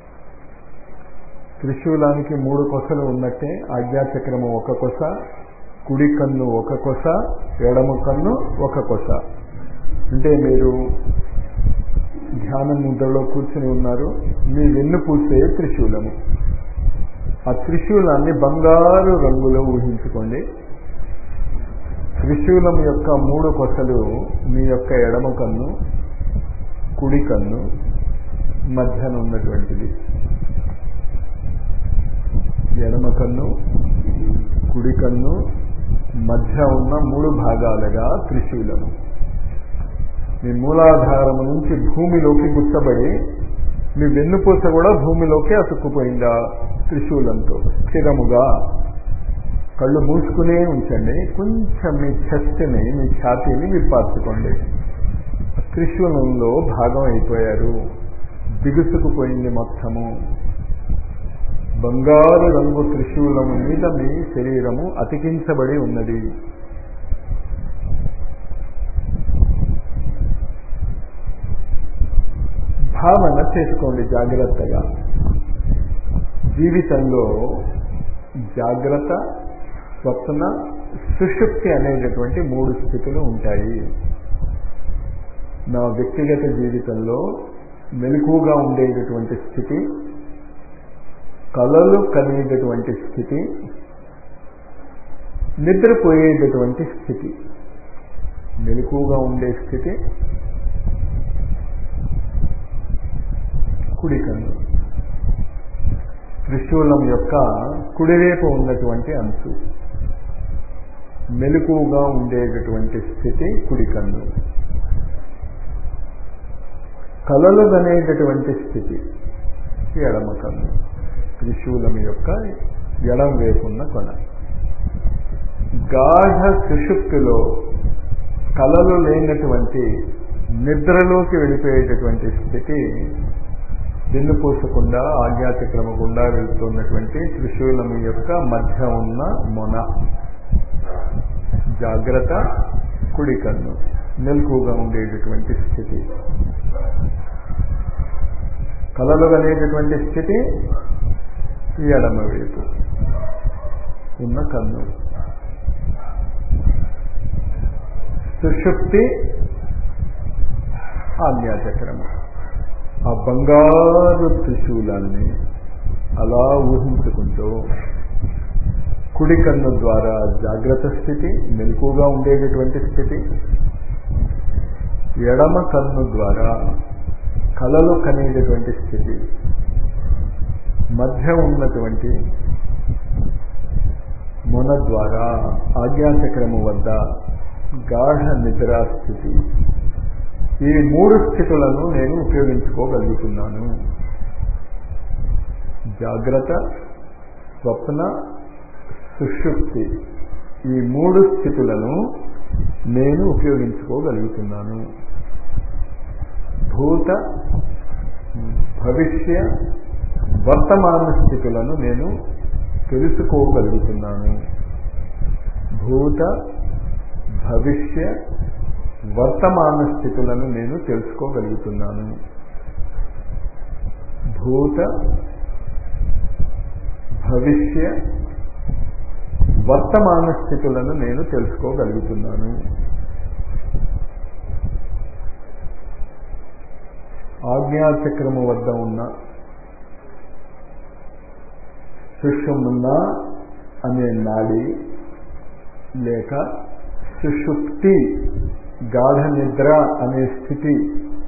Speaker 1: త్రిశూలానికి మూడు కొసలు ఉన్నట్టే ఆజ్ఞాచక్రము ఒక కొస కుడి కన్ను ఒక కొస ఎడమ కన్ను ఒక కొస అంటే మీరు ధ్యాన ముద్రలో కూర్చుని ఉన్నారు మీ వెన్ను పూసే త్రిశూలము ఆ త్రిశూలాన్ని బంగారు రంగులో ఊహించుకోండి త్రిశూలం యొక్క మూడు కొసలు మీ యొక్క ఎడమ కన్ను కుడి కన్ను మధ్యన ఉన్నటువంటిది ఎడమ కన్ను కుడి కన్ను మధ్య ఉన్న మూడు భాగాలుగా త్రిశూలము మీ మూలాధారము నుంచి భూమిలోకి గుచ్చబడి మీ వెన్నుపూస కూడా భూమిలోకి అతుక్కుపోయిందా త్రిశూలంతో స్థిరముగా కళ్ళు మూసుకునే ఉంచండి కొంచెం మీ చెస్ట్ని మీ ఛాతీని విప్పార్చుకోండి త్రిశూలంలో భాగం అయిపోయారు బిగుసుకుపోయింది మొత్తము బంగారు రంగు త్రిశూలము మీద మీ శరీరము అతికించబడి ఉన్నది భావన చేసుకోండి జాగ్రత్తగా జీవితంలో జాగ్రత్త స్వప్న సుషుప్తి అనేటటువంటి మూడు స్థితులు ఉంటాయి నా వ్యక్తిగత జీవితంలో మెలకుగా ఉండేటటువంటి స్థితి కలలు కనేటటువంటి స్థితి నిద్రపోయేటటువంటి స్థితి మెలకుగా ఉండే స్థితి కుడి కన్ను త్రిశూలం యొక్క కుడివైపు ఉన్నటువంటి అంచు మెలకుగా ఉండేటటువంటి స్థితి కుడి కన్ను కలలుగనేటటువంటి స్థితి ఎడమ కన్ను త్రిశూలం యొక్క ఎడం వేపున్న కొన గాఢ సుషుప్తిలో కలలు లేనటువంటి నిద్రలోకి వెళ్ళిపోయేటటువంటి స్థితి వెన్నుపూసకుండా ఆజ్ఞాచక్రమ గుండా వెళ్తున్నటువంటి త్రిశూలం యొక్క మధ్య ఉన్న మొన జాగ్రత్త కుడి కన్ను మెలకుగా ఉండేటటువంటి స్థితి కలలు అనేటటువంటి స్థితి ఎడమ వైపు ఉన్న కన్ను సుషుప్తి ఆజ్ఞాచక్రము ఆ బంగారు త్రిశూలాన్ని అలా ఊహించుకుంటూ కుడి కన్ను ద్వారా జాగ్రత్త స్థితి మెలకుగా ఉండేటటువంటి స్థితి ఎడమ కన్ను ద్వారా కలలు కనేటటువంటి స్థితి మధ్య ఉన్నటువంటి మొన ద్వారా ఆజ్ఞాచక్రము వద్ద గాఢ నిద్రాస్థితి ఈ మూడు స్థితులను నేను ఉపయోగించుకోగలుగుతున్నాను జాగ్రత్త స్వప్న సుషుప్తి ఈ మూడు స్థితులను నేను ఉపయోగించుకోగలుగుతున్నాను భూత భవిష్య వర్తమాన స్థితులను నేను తెలుసుకోగలుగుతున్నాను భూత భవిష్య వర్తమాన స్థితులను నేను తెలుసుకోగలుగుతున్నాను భూత భవిష్య వర్తమాన స్థితులను నేను తెలుసుకోగలుగుతున్నాను ఆజ్ఞాచక్రము వద్ద ఉన్న సుషుమ్న అనే నాడి లేక సుషుప్తి గాఢ నిద్ర అనే స్థితి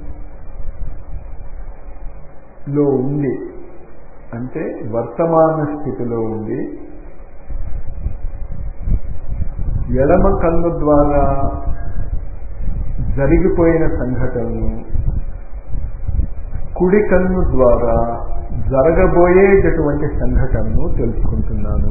Speaker 1: లో ఉంది అంటే వర్తమాన స్థితిలో ఉంది ఎడమ కన్ను ద్వారా జరిగిపోయిన సంఘటనను కుడి కన్ను ద్వారా జరగబోయేటటువంటి సంఘటనను తెలుసుకుంటున్నాను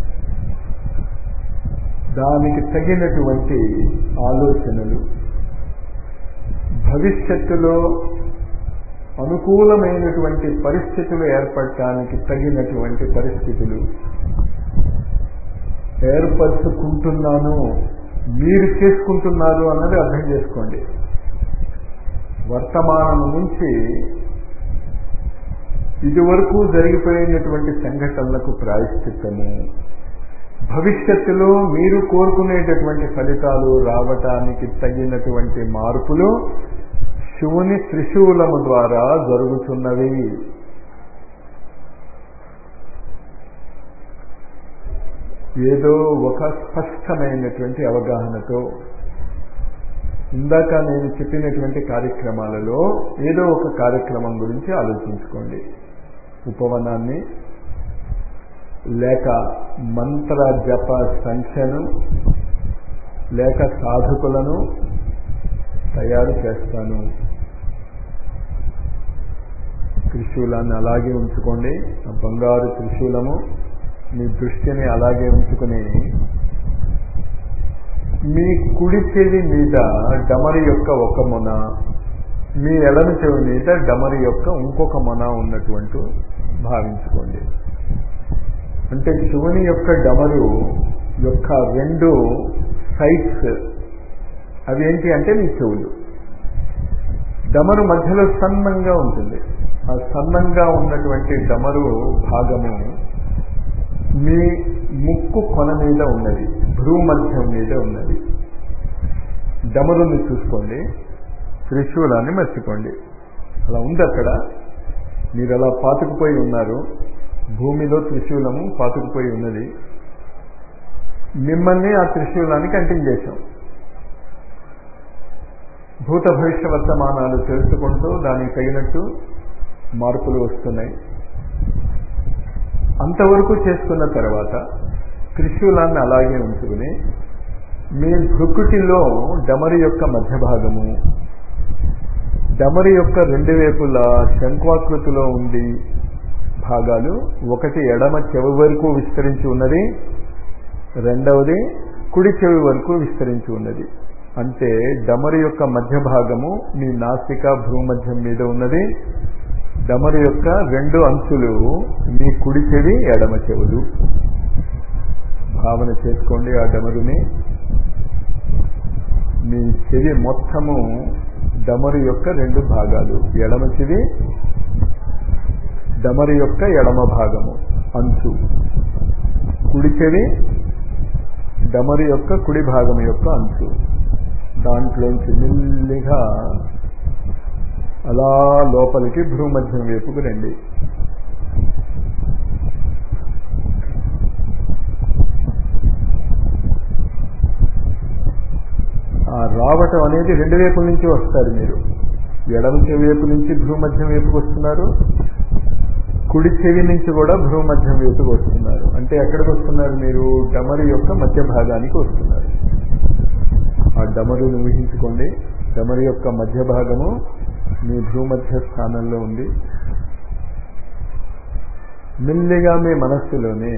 Speaker 1: దానికి తగినటువంటి ఆలోచనలు భవిష్యత్తులో అనుకూలమైనటువంటి పరిస్థితులు ఏర్పడటానికి తగినటువంటి పరిస్థితులు ఏర్పరచుకుంటున్నాను మీరు చేసుకుంటున్నారు అన్నది అర్థం చేసుకోండి వర్తమానం నుంచి ఇదివరకు జరిగిపోయినటువంటి సంఘటనలకు ప్రాయశ్చిత్తము భవిష్యత్తులో మీరు కోరుకునేటటువంటి ఫలితాలు రావటానికి తగినటువంటి మార్పులు శివుని త్రిశూలము ద్వారా జరుగుతున్నవి ఏదో ఒక స్పష్టమైనటువంటి అవగాహనతో ఇందాక నేను చెప్పినటువంటి కార్యక్రమాలలో ఏదో ఒక కార్యక్రమం గురించి ఆలోచించుకోండి ఉపవనాన్ని లేక మంత్ర జప సంఖ్యను లేక సాధకులను తయారు చేస్తాను త్రిశూలాన్ని అలాగే ఉంచుకోండి ఆ బంగారు త్రిశూలము మీ దృష్టిని అలాగే ఉంచుకుని మీ కుడి చెవి మీద డమరి యొక్క ఒక మొన మీ ఎడమ చెవి మీద డమరి యొక్క ఇంకొక మొన ఉన్నటువంటి భావించుకోండి అంటే శివుని యొక్క డమరు యొక్క రెండు సైట్స్ అవి ఏంటి అంటే మీ చెవులు డమరు మధ్యలో సన్నంగా ఉంటుంది ఆ సన్నంగా ఉన్నటువంటి డమరు భాగము మీ ముక్కు కొన మీద ఉన్నది భ్రూమధ్యం మీద ఉన్నది డమరుని చూసుకోండి త్రిశూలాన్ని మర్చిపోండి అలా ఉంది అక్కడ మీరు అలా పాతుకుపోయి ఉన్నారు భూమిలో త్రిశూలము పాతుకుపోయి ఉన్నది మిమ్మల్ని ఆ త్రిశూలానికి అంటించేశాం భూత భవిష్య వర్తమానాలు తెలుసుకుంటూ దానికి తగినట్టు మార్పులు వస్తున్నాయి అంతవరకు చేసుకున్న తర్వాత త్రిశూలాన్ని అలాగే ఉంచుకుని మీ భృకుటిలో డమరి యొక్క మధ్య భాగము డమరి యొక్క రెండు వైపులా శంఖాకృతిలో ఉంది భాగాలు ఒకటి ఎడమ చెవి వరకు విస్తరించి ఉన్నది రెండవది కుడి చెవి వరకు విస్తరించి ఉన్నది అంటే డమరు యొక్క మధ్య భాగము మీ నాసిక భ్రూమధ్యం మీద ఉన్నది డమరు యొక్క రెండు అంచులు మీ కుడి చెవి ఎడమ చెవులు భావన చేసుకోండి ఆ డమరుని మీ చెవి మొత్తము డమరు యొక్క రెండు భాగాలు ఎడమ చెవి డమరు యొక్క ఎడమ భాగము అంచు కుడి చెవి డమరు యొక్క కుడి భాగం యొక్క అంచు దాంట్లోంచి మెల్లిగా అలా లోపలికి భ్రూమధ్యం వైపుకు రండి ఆ రావటం అనేది రెండు వైపుల నుంచి వస్తారు మీరు ఎడమ చెవి వైపు నుంచి భ్రూమధ్యం వైపుకు వస్తున్నారు కుడి చెవి నుంచి కూడా భ్రూమధ్యం వైపుకు వస్తున్నారు అంటే ఎక్కడికి వస్తున్నారు మీరు డమరు యొక్క మధ్య భాగానికి వస్తున్నారు ఆ డమరును ఊహించుకోండి డమరు యొక్క మధ్య భాగము మీ భూమధ్య స్థానంలో ఉంది మెల్లిగా మీ మనస్సులోనే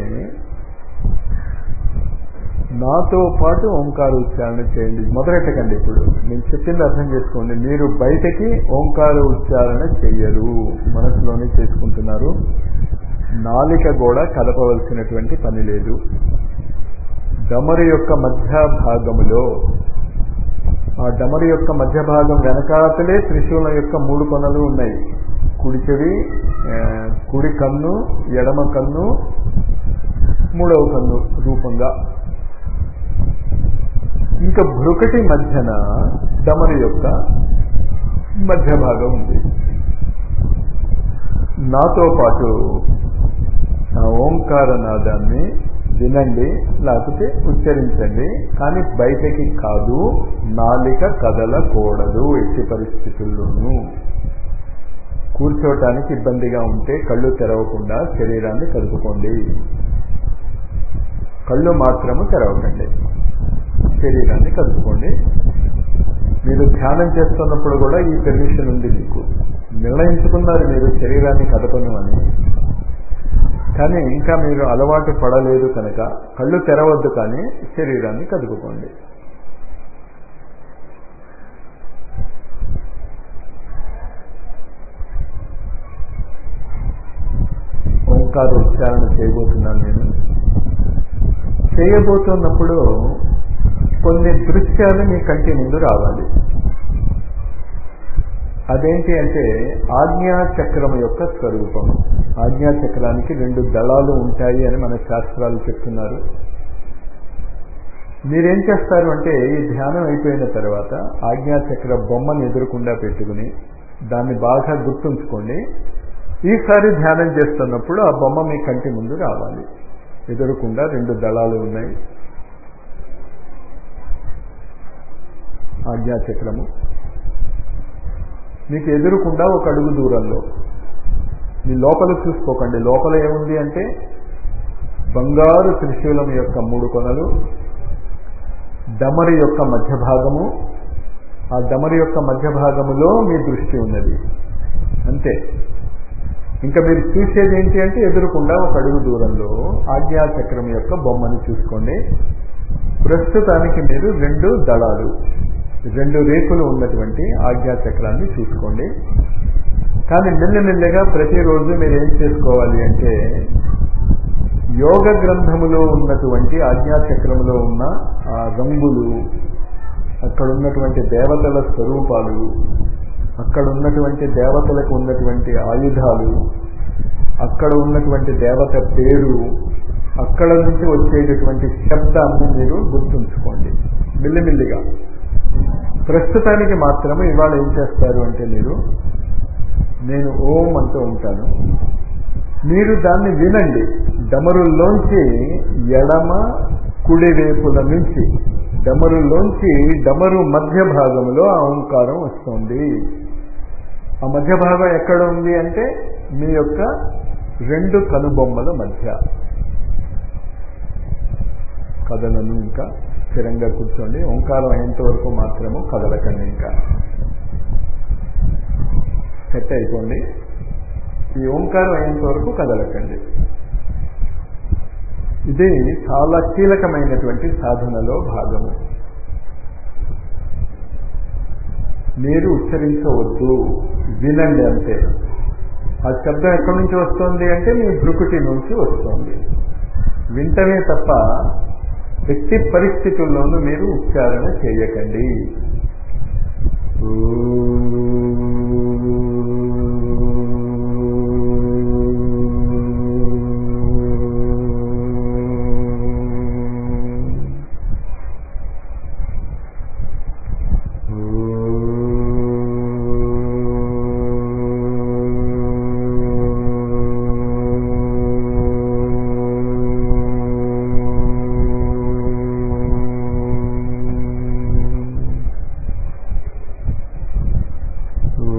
Speaker 1: నాతో పాటు ఓంకార ఉచ్చారణ చేయండి మొదలెట్టకండి ఇప్పుడు నేను చెప్పింది అర్థం చేసుకోండి మీరు బయటకి ఓంకార ఉచ్చారణ చెయ్యరు మనసులోనే చేసుకుంటున్నారు నాలిక కూడా కలపవలసినటువంటి పని లేదు డమరు యొక్క మధ్య భాగములో ఆ డమరు యొక్క మధ్య భాగం వెనకాతలే త్రిశూలం యొక్క మూడు కొనలు ఉన్నాయి కుడి చెవి కుడి కన్ను ఎడమ కన్ను మూడవ కన్ను రూపంగా ఇంకా భృకటి మధ్యన డమరు యొక్క మధ్య భాగం ఉంది నాతో పాటు ఆ ఓంకార నాదాన్ని వినండి లేకపోతే ఉచ్చరించండి కానీ బయటకి కాదు నాలిక కదలకూడదు ఎట్టి పరిస్థితుల్లోనూ కూర్చోటానికి ఇబ్బందిగా ఉంటే కళ్ళు తెరవకుండా శరీరాన్ని కదుపుకోండి కళ్ళు మాత్రము తెరవకండి శరీరాన్ని కదుపుకోండి మీరు ధ్యానం చేస్తున్నప్పుడు కూడా ఈ పెర్మిషన్ ఉంది మీకు నిర్ణయించుకున్నారు మీరు శరీరాన్ని కదపను అని కానీ ఇంకా మీరు అలవాటు పడలేదు కనుక కళ్ళు తెరవద్దు కానీ శరీరాన్ని కదుపుకోండి ఓంకార ఉచ్చారణ చేయబోతున్నాను నేను చేయబోతున్నప్పుడు కొన్ని దృశ్యాలు మీ కంటి ముందు రావాలి అదేంటి అంటే ఆజ్ఞాచక్రం యొక్క స్వరూపం ఆజ్ఞాచక్రానికి రెండు దళాలు ఉంటాయి అని మన శాస్త్రాలు చెప్తున్నారు మీరేం చేస్తారు అంటే ఈ ధ్యానం అయిపోయిన తర్వాత ఆజ్ఞాచక్ర బొమ్మను ఎదురకుండా పెట్టుకుని దాన్ని బాగా గుర్తుంచుకోండి ఈసారి ధ్యానం చేస్తున్నప్పుడు ఆ బొమ్మ మీ కంటి ముందు రావాలి ఎదురకుండా రెండు దళాలు ఉన్నాయి ఆజ్ఞాచక్రము మీకు ఎదురుకుండా ఒక అడుగు దూరంలో మీ లోపల చూసుకోకండి లోపల ఏముంది అంటే బంగారు త్రిశూలం యొక్క మూడు కొనలు డమరి యొక్క మధ్య భాగము ఆ డమరి యొక్క మధ్య భాగములో మీ దృష్టి ఉన్నది అంతే ఇంకా మీరు చూసేది ఏంటి అంటే ఎదురుకుండా ఒక అడుగు దూరంలో ఆజ్ఞాచక్రం యొక్క బొమ్మను చూసుకోండి ప్రస్తుతానికి మీరు రెండు దళాలు రెండు రేకులు ఉన్నటువంటి ఆజ్ఞాచక్రాన్ని చూసుకోండి కానీ మెల్లమెల్లగా ప్రతిరోజు మీరు ఏం చేసుకోవాలి అంటే యోగ గ్రంథములో ఉన్నటువంటి ఆజ్ఞాచక్రములో ఉన్న ఆ రంగులు అక్కడ ఉన్నటువంటి దేవతల స్వరూపాలు అక్కడ ఉన్నటువంటి దేవతలకు ఉన్నటువంటి ఆయుధాలు అక్కడ ఉన్నటువంటి దేవత పేరు అక్కడ నుంచి వచ్చేటటువంటి శబ్దాన్ని మీరు గుర్తుంచుకోండి మిల్లిమిల్లిగా ప్రస్తుతానికి మాత్రమే ఇవాళ ఏం చేస్తారు అంటే మీరు నేను ఓం అంటూ ఉంటాను మీరు దాన్ని వినండి డమరుల్లోంచి ఎడమ కుడి వైపుల నుంచి డమరులోంచి డమరు మధ్య భాగంలో ఆ ఓంకారం వస్తుంది ఆ మధ్య భాగం ఎక్కడ ఉంది అంటే మీ యొక్క రెండు కనుబొమ్మల మధ్య కదలను ఇంకా స్థిరంగా కూర్చోండి ఓంకారం అయ్యేంత వరకు మాత్రము కదలకండి ఇంకా సెట్ అయిపోండి ఈ ఓంకారం అయ్యేంత వరకు కదలకండి ఇది చాలా కీలకమైనటువంటి సాధనలో భాగము మీరు ఉచ్చరించవద్దు వినండి అంతే ఆ శబ్దం ఎక్కడి నుంచి వస్తుంది అంటే మీ భృకుటి నుంచి వస్తుంది వింటమే తప్ప ఎట్టి పరిస్థితుల్లోనూ మీరు ఉచ్చారణ చేయకండి ఓ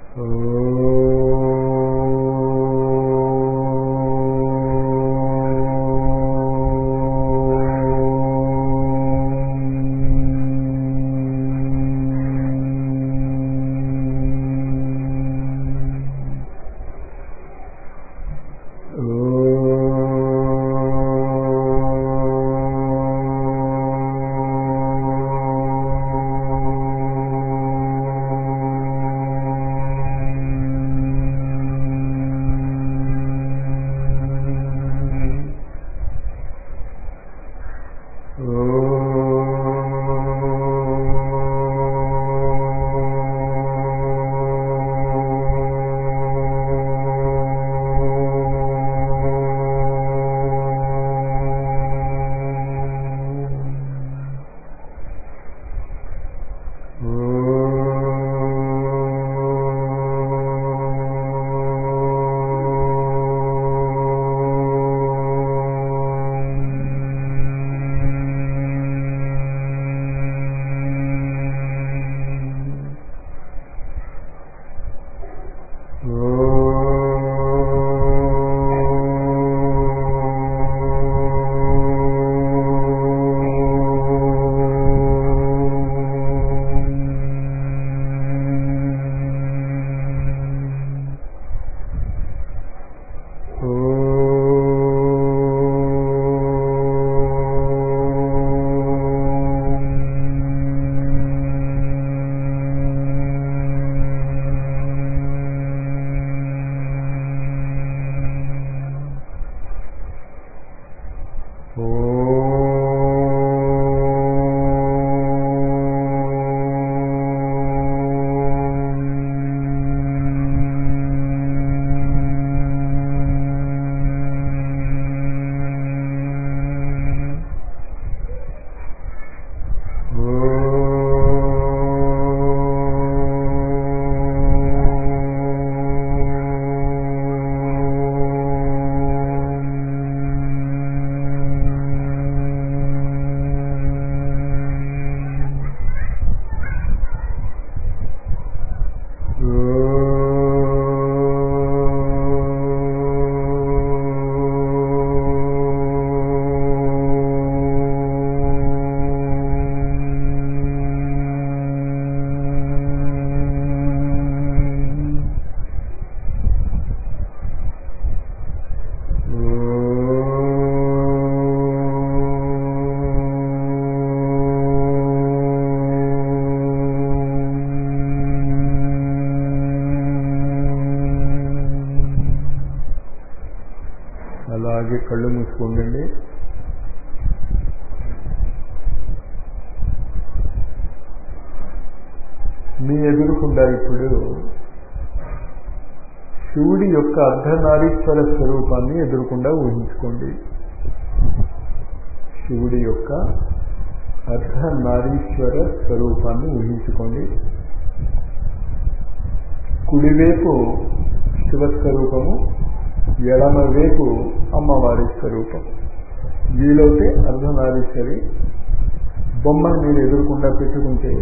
Speaker 1: అలాగే కళ్ళు మూసుకోండి మీ ఎదురుకుండా ఇప్పుడు శివుడి యొక్క అర్ధనారీశ్వర స్వరూపాన్ని ఎదురుకుండా ఊహించుకోండి శివుడి యొక్క అర్ధనారీశ్వర స్వరూపాన్ని ఊహించుకోండి కుడివైపు శివస్వరూపము ఎడమవైపు అమ్మవారి స్వరూపం వీలైతే అర్ధనారీశ్వరి బొమ్మను మీరు ఎదురుకుండా పెట్టుకుంటే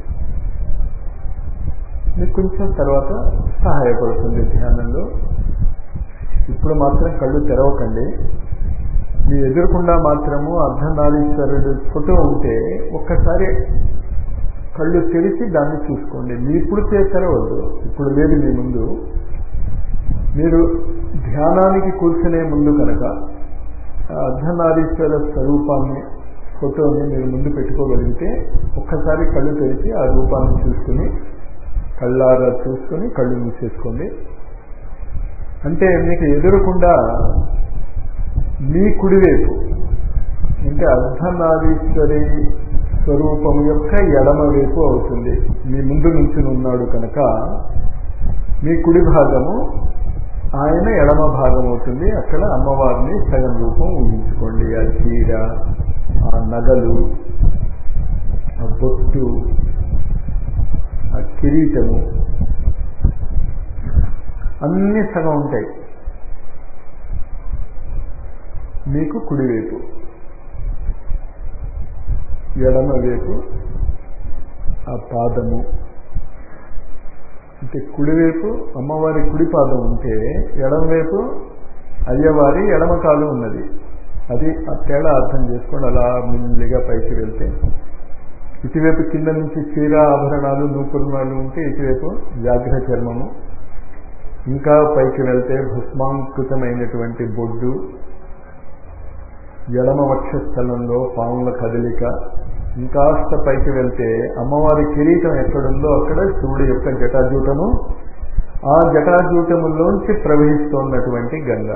Speaker 1: మీకు కొంచెం తర్వాత సహాయపడుతుంది ధ్యానంలో ఇప్పుడు మాత్రం కళ్ళు తెరవకండి మీ ఎదురుకుండా మాత్రము అర్ధనారీశ్వరుడు ఫోటో ఉంటే ఒక్కసారి కళ్ళు తెరిచి దాన్ని చూసుకోండి మీ ఇప్పుడు తెరవద్దు ఇప్పుడు లేదు మీ ముందు మీరు ధ్యానానికి కూర్చునే ముందు కనుక అర్ధనారీశ్వర స్వరూపాన్ని ఫోటోని మీరు ముందు పెట్టుకోగలిగితే ఒక్కసారి కళ్ళు తెరిచి ఆ రూపాన్ని చూసుకుని కళ్ళారా చూసుకొని కళ్ళు మూసేసుకోండి అంటే మీకు ఎదురకుండా మీ కుడివైపు అంటే అర్ధనారీశ్వరి స్వరూపం యొక్క ఎడమ వైపు అవుతుంది మీ ముందు నుంచి ఉన్నాడు కనుక మీ కుడి భాగము ఆయన ఎడమ భాగం అవుతుంది అక్కడ అమ్మవారిని సగం రూపం ఊహించుకోండి ఆ చీర ఆ నగలు ఆ బొట్టు ఆ కిరీటము అన్ని సగం ఉంటాయి మీకు కుడివైపు ఎడమ వైపు ఆ పాదము అంటే కుడివైపు అమ్మవారి కుడి పాదం ఉంటే ఎడమవైపు అయ్యవారి ఎడమ కాలు ఉన్నది అది ఆ తేడా అర్థం చేసుకొని అలా మిల్లిగా పైకి వెళ్తే ఇటువైపు కింద నుంచి చీర ఆభరణాలు నూపురణాలు ఉంటే ఇటువైపు వ్యాఘ్ర చర్మము ఇంకా పైకి వెళ్తే భస్మాంకృతమైనటువంటి బొడ్డు ఎడమ వక్షస్థలంలో పాముల కదలిక ఇంకాస్త పైకి వెళ్తే అమ్మవారి కిరీటం ఎక్కడుందో అక్కడ శివుడి యొక్క జటాజూటము ఆ జటాజూటములోంచి ప్రవహిస్తున్నటువంటి గంగ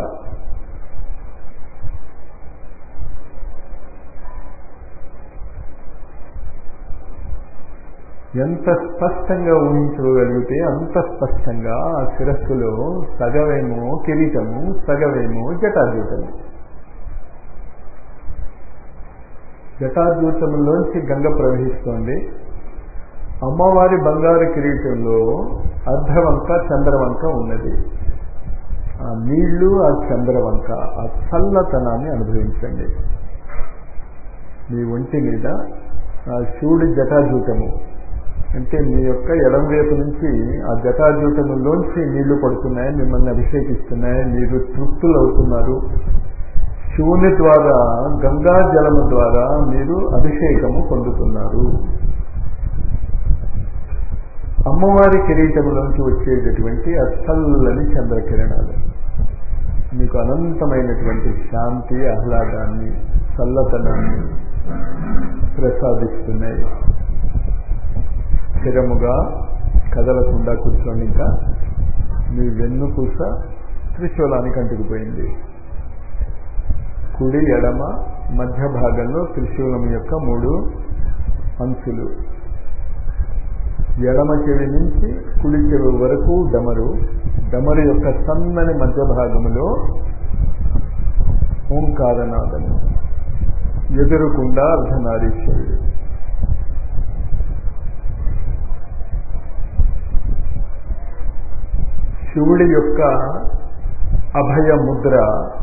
Speaker 1: ఎంత స్పష్టంగా ఊహించుకోగలిగితే అంత స్పష్టంగా ఆ శిరస్సులో సగవేమో కిరీటము సగవేమో జటాజూటము జటాజూటములోంచి గంగ ప్రవహిస్తోంది అమ్మవారి బంగారు కిరీటంలో అర్ధవంక చంద్రవంక ఉన్నది ఆ నీళ్లు ఆ చంద్రవంక ఆ చల్లతనాన్ని అనుభవించండి మీ ఒంటి మీద ఆ శివుడి జటాజూటము అంటే మీ యొక్క ఎడంవైపు నుంచి ఆ జటాజూటములోంచి నీళ్లు పడుతున్నాయి మిమ్మల్ని అభిషేకిస్తున్నాయి మీరు తృప్తులు అవుతున్నారు శివుని ద్వారా గంగా జలము ద్వారా మీరు అభిషేకము పొందుతున్నారు అమ్మవారి కిరీటములోంచి వచ్చేటటువంటి ఆ చల్లని చంద్రకిరణాలు మీకు అనంతమైనటువంటి శాంతి ఆహ్లాదాన్ని చల్లతనాన్ని ప్రసాదిస్తున్నాయి స్థిరముగా కదలకుండా కూర్చోండి ఇంకా మీ వెన్నుపూస త్రిశూలానికి అంటుకుపోయింది కుడి ఎడమ మధ్య భాగంలో త్రిశూలం యొక్క మూడు అంచులు ఎడమ చెవి నుంచి కుడి చెవి వరకు డమరు డమరు యొక్క సన్నని మధ్య భాగములో ఓంకారనాదము ఎదురుకుండా అర్ధనారీశ్వరుడు శివుడి యొక్క అభయ ముద్ర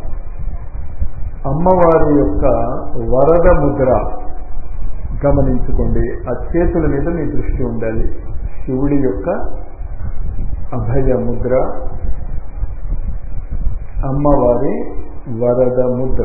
Speaker 1: అమ్మవారి యొక్క వరద ముద్ర గమనించుకోండి ఆ చేతుల మీద మీ దృష్టి ఉండాలి శివుడి యొక్క అభయ ముద్ర అమ్మవారి వరద ముద్ర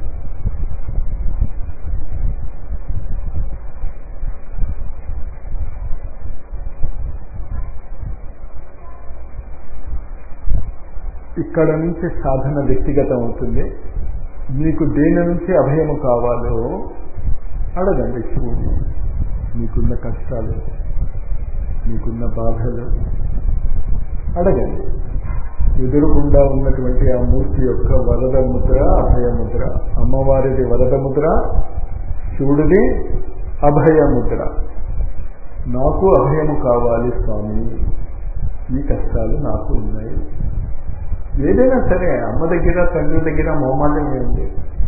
Speaker 1: ఇక్కడ నుంచి సాధన వ్యక్తిగతం అవుతుంది మీకు దేని నుంచి అభయము కావాలో అడగండి శివుడు మీకున్న కష్టాలు మీకున్న బాధలు అడగండి ఎదురుకుండా ఉన్నటువంటి ఆ మూర్తి యొక్క వరద ముద్ర అభయ ముద్ర అమ్మవారిది వరద ముద్ర శివుడిది అభయ ముద్ర నాకు అభయము కావాలి స్వామి ఈ కష్టాలు నాకు ఉన్నాయి ఏదైనా సరే అమ్మ దగ్గర తండ్రి దగ్గర మొహమాటం ఏంటి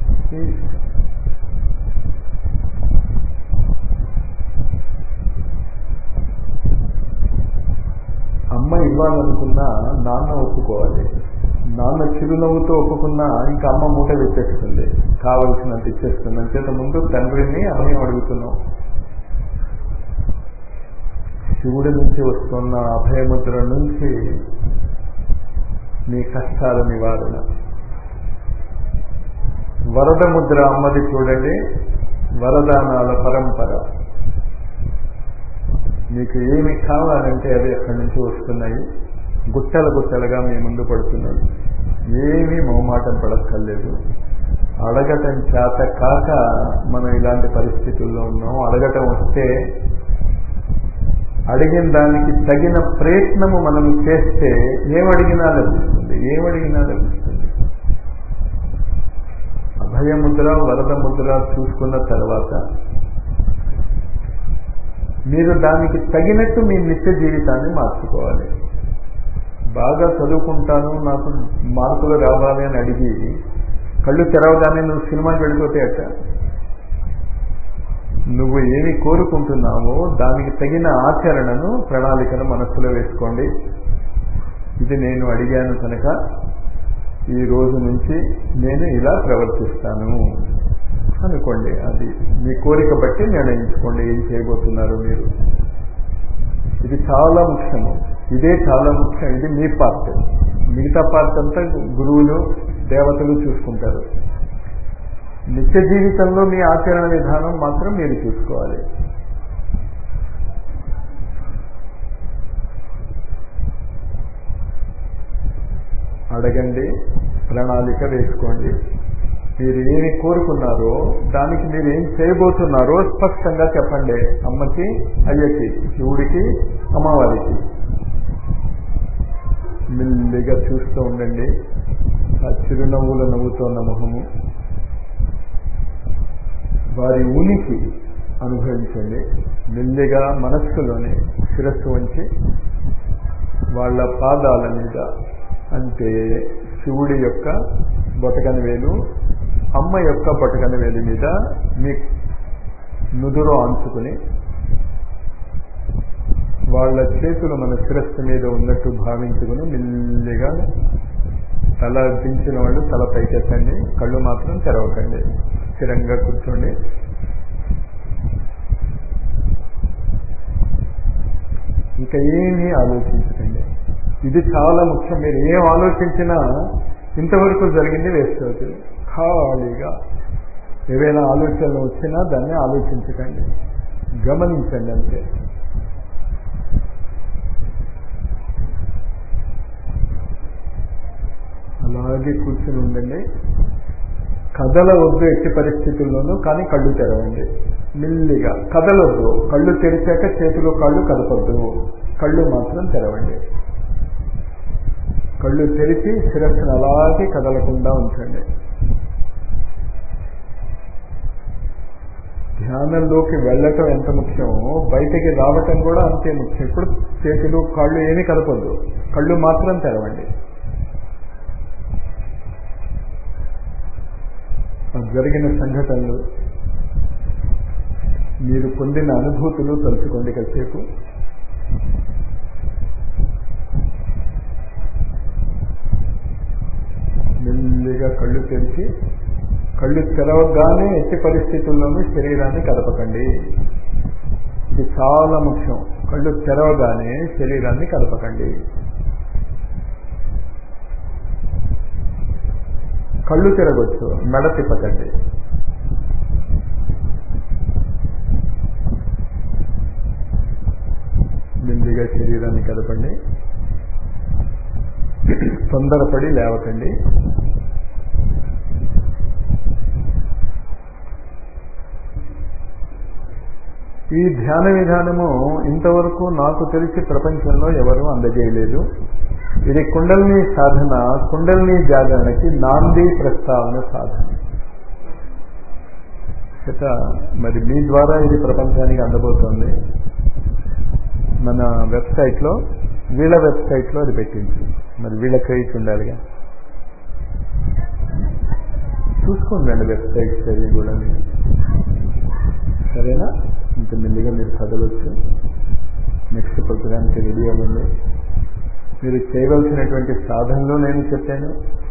Speaker 1: అమ్మ ఇవ్వాలనుకున్నా నాన్న ఒప్పుకోవాలి నాన్న చిరునవ్వుతో ఒప్పుకున్నా ఇంకా అమ్మ మూట పెట్టేస్తుంది కావలసినంత ఇచ్చేస్తుంది అంచేత ముందు తండ్రిని అభయం అడుగుతున్నాం శివుడి నుంచి వస్తున్న అభయముద్ర నుంచి మీ కష్టాల నివారణ వరద ముద్ర అమ్మది చూడండి వరదానాల పరంపర మీకు ఏమి కావాలంటే అవి ఎక్కడి నుంచి వస్తున్నాయి గుట్టల గుట్టలుగా మీ ముందు పడుతున్నాయి ఏమీ మొహమాటం పడక్కర్లేదు అడగటం చేత కాక మనం ఇలాంటి పరిస్థితుల్లో ఉన్నాం అడగటం వస్తే అడిగిన దానికి తగిన ప్రయత్నము మనం చేస్తే ఏమడిగినా లభిస్తుంది ఏమడిగినా లభిస్తుంది అభయముద్ర వరద ముద్ర చూసుకున్న తర్వాత మీరు దానికి తగినట్టు మీ నిత్య జీవితాన్ని మార్చుకోవాలి బాగా చదువుకుంటాను నాకు మార్కులు రావాలి అని అడిగి కళ్ళు తెరవగానే నువ్వు సినిమాకి వెళ్ళిపోతే అట్ట నువ్వు ఏమి కోరుకుంటున్నావో దానికి తగిన ఆచరణను ప్రణాళికను మనస్సులో వేసుకోండి ఇది నేను అడిగాను కనుక ఈ రోజు నుంచి నేను ఇలా ప్రవర్తిస్తాను అనుకోండి అది మీ కోరిక బట్టి నిర్ణయించుకోండి ఏం చేయబోతున్నారు మీరు ఇది చాలా ముఖ్యము ఇదే చాలా ముఖ్యం ఇది మీ పార్ట్ మిగతా పార్ట్ అంతా గురువులు దేవతలు చూసుకుంటారు నిత్య జీవితంలో మీ ఆచరణ విధానం మాత్రం మీరు చూసుకోవాలి అడగండి ప్రణాళిక వేసుకోండి మీరు ఏమి కోరుకున్నారో దానికి మీరు ఏం చేయబోతున్నారో స్పష్టంగా చెప్పండి అమ్మకి అయ్యకి శివుడికి అమ్మవారికి మెల్లిగా చూస్తూ ఉండండి ఆ చిరునవ్వులు నవ్వుతోన్న మొహము వారి ఉనికి అనుభవించండి మెల్లిగా మనస్సులోనే శిరస్సు వంచి వాళ్ళ పాదాల మీద అంటే శివుడి యొక్క బొటకని వేలు అమ్మ యొక్క బొటకని వేలు మీద మీ నుదురు ఆంచుకుని వాళ్ళ చేతులు మన శిరస్సు మీద ఉన్నట్టు భావించుకుని మెల్లిగా తల దించిన వాళ్ళు తల పైకెత్తండి కళ్ళు మాత్రం తెరవకండి స్థిరంగా కూర్చోండి ఇంకా ఏమీ ఆలోచించకండి ఇది చాలా ముఖ్యం మీరు ఏం ఆలోచించినా ఇంతవరకు జరిగింది వేస్ట్ అవుతుంది ఖాళీగా ఏవైనా ఆలోచనలు వచ్చినా దాన్ని ఆలోచించకండి గమనించండి అంతే అలాగే కూర్చుని ఉండండి కదలవద్దు ఎట్టి పరిస్థితుల్లోనూ కానీ కళ్ళు తెరవండి మెల్లిగా కదలొద్దు కళ్ళు తెరిచాక చేతులు కాళ్ళు కదపొద్దు కళ్ళు మాత్రం తెరవండి కళ్ళు తెరిచి శిరస్సును అలాగే కదలకుండా ఉంచండి ధ్యానంలోకి వెళ్ళటం ఎంత ముఖ్యమో బయటకి రావటం కూడా అంతే ముఖ్యం ఇప్పుడు చేతులు కాళ్ళు ఏమీ కదపొద్దు కళ్ళు మాత్రం తెరవండి జరిగిన సంఘటనలు మీరు పొందిన అనుభూతులు తలుచుకోండి కాసేపు మెల్లిగా కళ్ళు తెరిచి కళ్ళు తెరవగానే ఎట్టి పరిస్థితుల్లోనూ శరీరాన్ని కదపకండి ఇది చాలా ముఖ్యం కళ్ళు తెరవగానే శరీరాన్ని కదపకండి కళ్ళు తిరగొచ్చు మెడ తిప్పకండి మెల్లిగా శరీరాన్ని కదపండి తొందరపడి లేవకండి ఈ ధ్యాన విధానము ఇంతవరకు నాకు తెలిసి ప్రపంచంలో ఎవరు అందజేయలేదు ఇది కుండల్ని సాధన కుండల్ని జాగరణకి నాంది ప్రస్తావన సాధన చేత మరి మీ ద్వారా ఇది ప్రపంచానికి అందబోతోంది మన వెబ్సైట్లో వీళ్ళ వెబ్సైట్లో అది పెట్టించు మరి వీళ్ళ క్రెడిట్ ఉండాలిగా చూసుకోండి వెబ్సైట్స్ అవి కూడా మీరు సరేనా ఇంత మెల్లిగా మీరు కదలొచ్చు నెక్స్ట్ ప్రోగ్రామ్కి రెడీ అవ్వండి మీరు చేయవలసినటువంటి సాధనలు నేను చెప్పాను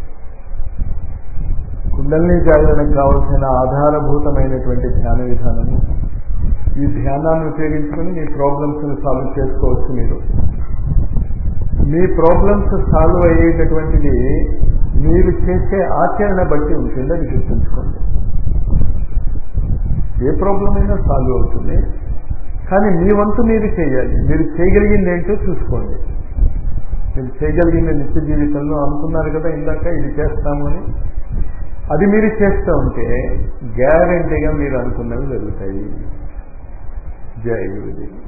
Speaker 1: కుండల్ని జాగరణకు కావలసిన ఆధారభూతమైనటువంటి ధ్యాన విధానము ఈ ధ్యానాన్ని ఉపయోగించుకొని మీ ప్రాబ్లమ్స్ని సాల్వ్ చేసుకోవచ్చు మీరు మీ ప్రాబ్లమ్స్ సాల్వ్ అయ్యేటటువంటిది మీరు చేసే ఆచరణ బట్టి ఉంటుంది అది గుర్తుంచుకోండి ఏ ప్రాబ్లం అయినా సాల్వ్ అవుతుంది కానీ మీ వంతు మీరు చేయాలి మీరు చేయగలిగింది ఏంటో చూసుకోండి మీరు చేయగలిగిన నిత్య జీవితంలో అనుకున్నారు కదా ఇందాక ఇది చేస్తాము అని అది మీరు చేస్తూ ఉంటే గ్యారంటీగా మీరు అనుకున్నవి జరుగుతాయి జై గురుదేవి